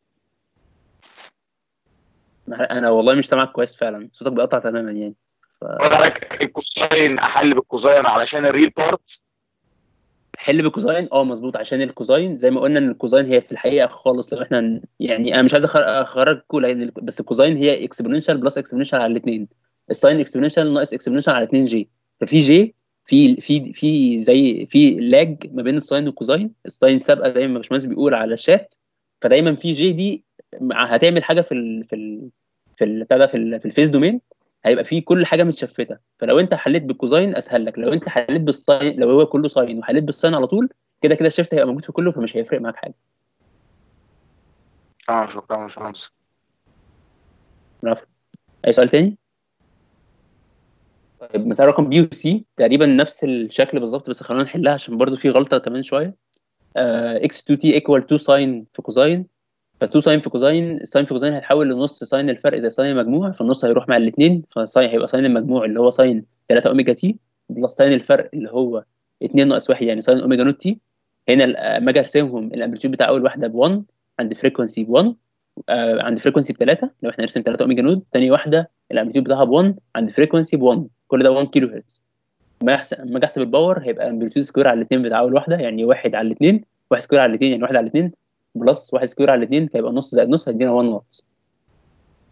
انا والله مش سامعك كويس فعلا صوتك بيقطع تماما يعني ف... حضرتك الكوزاين احل بالكوزاين علشان الريل بورت حل بالكوزاين اه مظبوط عشان الكوزاين زي ما قلنا ان الكوزاين هي في الحقيقه خالص لو احنا ن- يعني انا مش عايز أخر- اخرجكم لان ال- بس الكوزاين هي اكسبوننشال بلس اكسبوننشال على الاثنين الساين اكسبوننشال ناقص اكسبوننشال على 2 جي ففي جي في في في زي في لاج ما بين الساين والكوزاين الساين سابقه زي ما باشمهندس بيقول على الشات فدايما في جي دي مع- هتعمل حاجه في ال في ال في ال بتاع ده في ال في الفيس دومين هيبقى فيه كل حاجه متشفته فلو انت حليت بالكوزاين اسهل لك لو انت حليت بالساين لو هو كله ساين وحليت بالساين على طول كده كده الشيفت هيبقى موجود في كله فمش هيفرق معاك حاجه اه شكرا يا باشمهندس عفوا اي سؤال تاني طيب مثلا رقم بي وسي تقريبا نفس الشكل بالظبط بس خلونا نحلها عشان برضو في غلطه كمان شويه اكس 2 تي ايكوال 2 ساين في كوزاين ف2 ساين في كوزاين الساين في كوزاين هيتحول لنص ساين الفرق زي ساين المجموع فالنص هيروح مع الاثنين فساين هيبقى ساين المجموع اللي هو ساين 3 اوميجا تي بلس ساين الفرق اللي هو 2 ناقص 1 يعني ساين اوميجا نوت تي هنا ال- لما اجي ارسمهم الامبليتيود بتاع اول واحده ب 1 عند فريكونسي ب 1 آه عند فريكونسي ب 3 لو احنا نرسم 3 اوميجا نوت ثاني واحده الامبليتيود بتاعها ب 1 عند فريكونسي ب 1 كل ده 1 كيلو هرتز لما احسب لما اجي احسب الباور هيبقى امبليتيود سكوير على الاثنين بتاع اول واحده يعني 1 على الاثنين 1 سكوير على الاثنين يعني 1 على الاثنين بلس 1 سكوير على الاثنين فيبقى نص زائد نص هيدينا 1 واط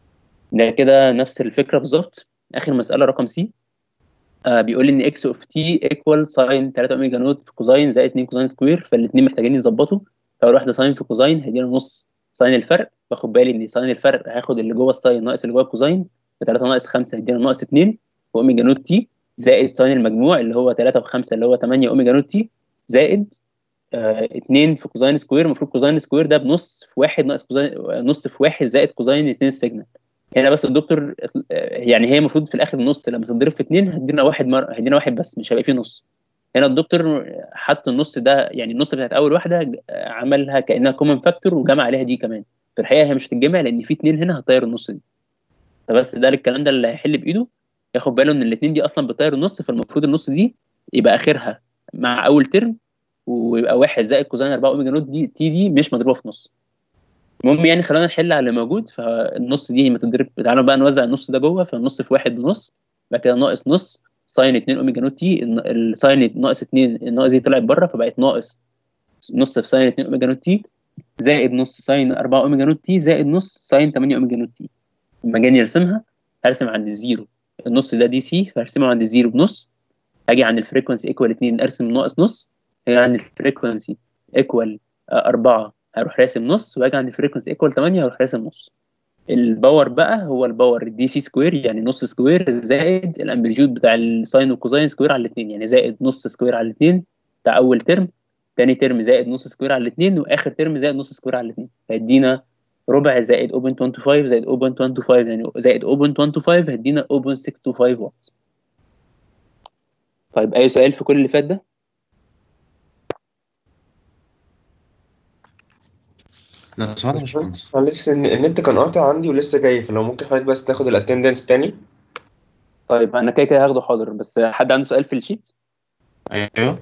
ده كده نفس الفكره بالظبط اخر مساله رقم سي آه بيقول لي ان اكس اوف تي ايكوال ساين 3 اوميجا نوت في كوزاين زائد 2 كوزاين سكوير فالاثنين محتاجين يظبطوا فاول واحده ساين في كوزاين هيدينا نص ساين الفرق باخد بالي ان ساين الفرق هاخد اللي جوه الساين ناقص اللي جوه الكوزاين ف 3 ناقص 5 هيدينا ناقص 2 في اوميجا نوت تي زائد ساين المجموع اللي هو 3 و5 اللي هو 8 اوميجا نوت تي زائد آه 2 في كوزاين سكوير المفروض كوزاين سكوير ده بنص في واحد ناقص كوزاين نص في واحد زائد كوزاين 2 السيجنال هنا بس الدكتور آه، يعني هي المفروض في الاخر النص لما تتضرب في 2 هتدينا واحد مر... هيدينا واحد بس مش هيبقى فيه نص هنا الدكتور حط النص ده يعني النص بتاعت اول واحده آه، عملها كانها كومن فاكتور وجمع عليها دي كمان في الحقيقه هي مش هتتجمع لان في اتنين هنا هتطير النص دي فبس ده الكلام ده اللي هيحل بايده ياخد باله ان الاثنين دي اصلا بتطير النص فالمفروض النص دي يبقى اخرها مع اول ترم ويبقى واحد زائد كوزين 4 اوميجا نوت دي تي دي مش مضروبه في نص المهم يعني خلينا نحل على اللي موجود فالنص دي ما تضرب تعالوا بقى نوزع النص ده جوه فالنص في واحد ونص بعد كده ناقص نص ساين 2 اوميجا نوت تي الساين ناقص 2 الناقص دي طلعت بره فبقت ناقص نص في ساين 2 اوميجا نوت تي زائد نص ساين 4 اوميجا نوت تي زائد نص ساين 8 اوميجا نوت تي لما جاني ارسمها هرسم عند الزيرو النص ده دي سي فهرسمه عند الزيرو بنص هاجي عند الفريكونسي ايكوال 2 ارسم ناقص نص هاجي عند الفريكونسي ايكوال 4 هروح راسم نص واجي عند الفريكونسي ايكوال 8 هروح راسم نص الباور بقى هو الباور دي سي سكوير يعني نص سكوير زائد الامبليتيود بتاع الساين والكوزاين سكوير على الاثنين يعني زائد نص سكوير على الاثنين بتاع اول ترم تاني ترم زائد نص سكوير على الاثنين واخر ترم زائد نص سكوير على الاثنين هيدينا ربع زائد 0.125 زائد 0.125 يعني زائد 0.125 هيدينا 0.625 واط طيب اي سؤال في كل اللي فات ده لا سؤال يا باشمهندس معلش إن النت كان قاطع عندي ولسه جاي فلو ممكن حضرتك بس تاخد الاتندنس تاني طيب انا كده كده هاخده حاضر بس حد عنده سؤال في الشيت ايوه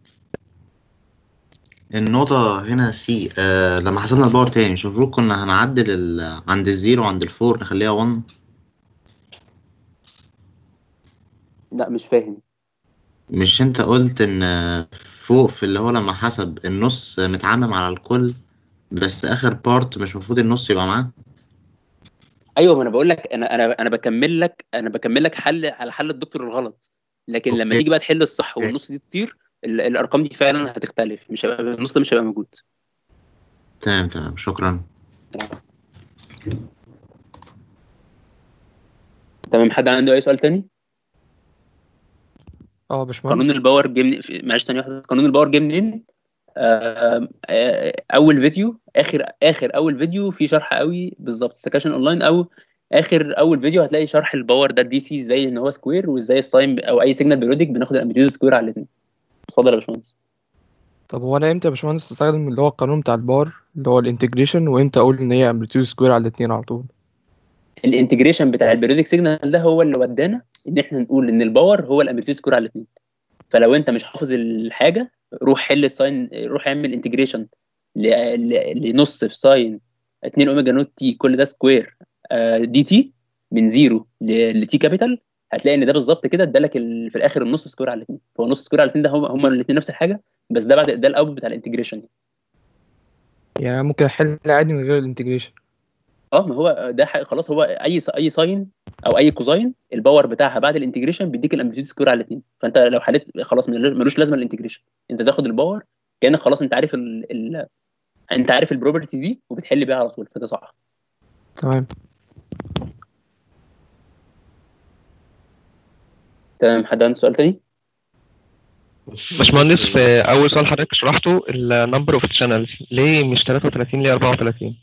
النقطة هنا سي آه لما حسبنا الباور تاني مش المفروض كنا هنعدل ال- عند الزيرو وعند الفور نخليها 1 لا مش فاهم مش انت قلت ان فوق في اللي هو لما حسب النص متعمم على الكل بس اخر بارت مش المفروض النص يبقى معاه ايوه ما انا بقول لك انا انا انا بكمل لك انا بكمل لك حل على حل الدكتور الغلط لكن لما تيجي بقى تحل الصح والنص دي تطير ال- الارقام دي فعلا هتختلف مش هيبقى النص ده مش هيبقى موجود تمام تمام شكرا تمام حد عنده اي سؤال تاني اه يا باشمهندس قانون الباور جه من في- معلش ثانيه واحده قانون الباور جه منين آه، آه، اول فيديو اخر اخر اول فيديو فيه شرح قوي بالظبط سكاشن اونلاين او اخر اول فيديو هتلاقي شرح الباور ده الدي سي ازاي ان هو سكوير وازاي الساين او اي سيجنال بيرودك بناخد الامبليتيود سكوير على الاثنين اتفضل يا باشمهندس طب هو انا امتى يا باشمهندس استخدم اللي هو القانون بتاع البار اللي هو الانتجريشن وامتى اقول ان هي امبليتيود سكوير على الاتنين على طول الانتجريشن بتاع البيريودك سيجنال ده هو اللي ودانا ان احنا نقول ان الباور هو الامبليتيود سكوير على الاثنين فلو انت مش حافظ الحاجه روح حل الساين روح اعمل انتجريشن لنص في ساين 2 اوميجا نوت تي كل ده سكوير دي تي من زيرو لتي كابيتال هتلاقي ان ده بالظبط كده ادالك ال- في الاخر النص سكوير على الاثنين فهو نص سكوير على الاثنين ده هم هم الاثنين نفس الحاجه بس ده بعد ده الاوت بتاع الانتجريشن يعني انا ممكن احل عادي من غير الانتجريشن اه ما هو ده ح- خلاص هو اي س- اي ساين او اي كوزاين الباور بتاعها بعد الانتجريشن بيديك الامبليتيود سكوير على الاثنين فانت لو حليت خلاص مل- ملوش لازمه الانتجريشن انت تاخد الباور كانك خلاص انت عارف ال... ال... انت عارف البروبرتي دي وبتحل بيها على طول فده صح تمام تمام حد عنده سؤال تاني؟ باشمهندس في اول سؤال حضرتك شرحته النمبر اوف شانلز ليه مش 33 ليه 34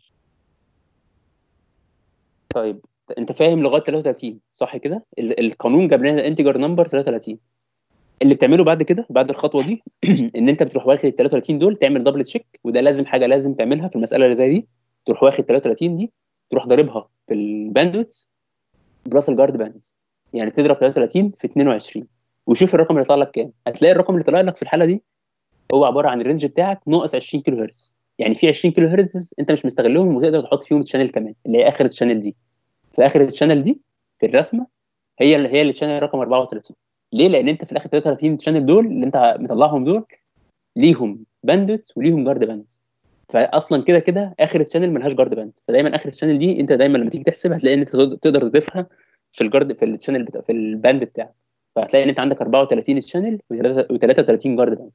طيب انت فاهم لغايه 33 صح كده؟ ال... القانون جاب لنا انتجر نمبر 33 اللي بتعمله بعد كده بعد الخطوه دي ان انت بتروح واخد ال 33 دول تعمل دبل تشيك وده لازم حاجه لازم تعملها في المساله اللي زي دي تروح واخد 33 دي تروح ضاربها في الباندويتس بلس الجارد باند يعني تضرب 33 في 22 وشوف الرقم اللي طلع لك كام هتلاقي الرقم اللي طلع لك في الحاله دي هو عباره عن الرينج بتاعك ناقص 20 كيلو هرتز يعني في 20 كيلو هرتز انت مش مستغلهم وتقدر تحط فيهم الشانل كمان اللي هي اخر الشانل دي في اخر الشانل دي في الرسمه هي اللي هي الشانل رقم 34 ليه؟ لان انت في الاخر 33 شانل دول اللي انت مطلعهم دول ليهم باندويتس وليهم جارد باند فاصلا كده كده اخر الشانل ملهاش جارد باند فدايما ااخر الشانل دي انت دايما لما تيجي تحسب هتلاقي ان انت تقدر- تقدر تضيفها في الجارد في الشانل بتاع في الباند بتاعك فهتلاقي ان انت عندك 34 شانل و33 جارد باند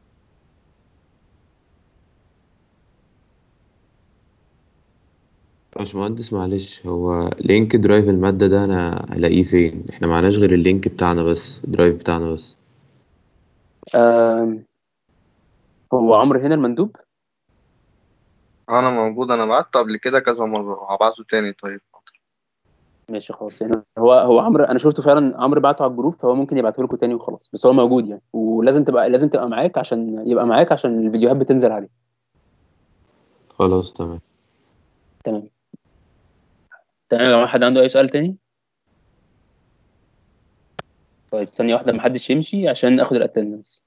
باشمهندس معلش هو لينك درايف المادة ده أنا هلاقيه فين؟ إحنا معناش غير اللينك بتاعنا بس الدرايف بتاعنا بس آم، هو عمرو هنا المندوب انا موجود انا بعته قبل كده كذا مرة هبعته تاني طيب ماشي خلاص يعني هو هو عمرو انا شفته فعلا عمرو بعته على الجروب فهو ممكن يبعته لكم تاني وخلاص بس هو موجود يعني ولازم تبقى لازم تبقى معاك عشان يبقى معاك عشان الفيديوهات بتنزل عليه خلاص تمام تمام تمام يا جماعه حد عنده اي سؤال تاني طيب ثانيه واحده محدش يمشي عشان اخد الاتندنس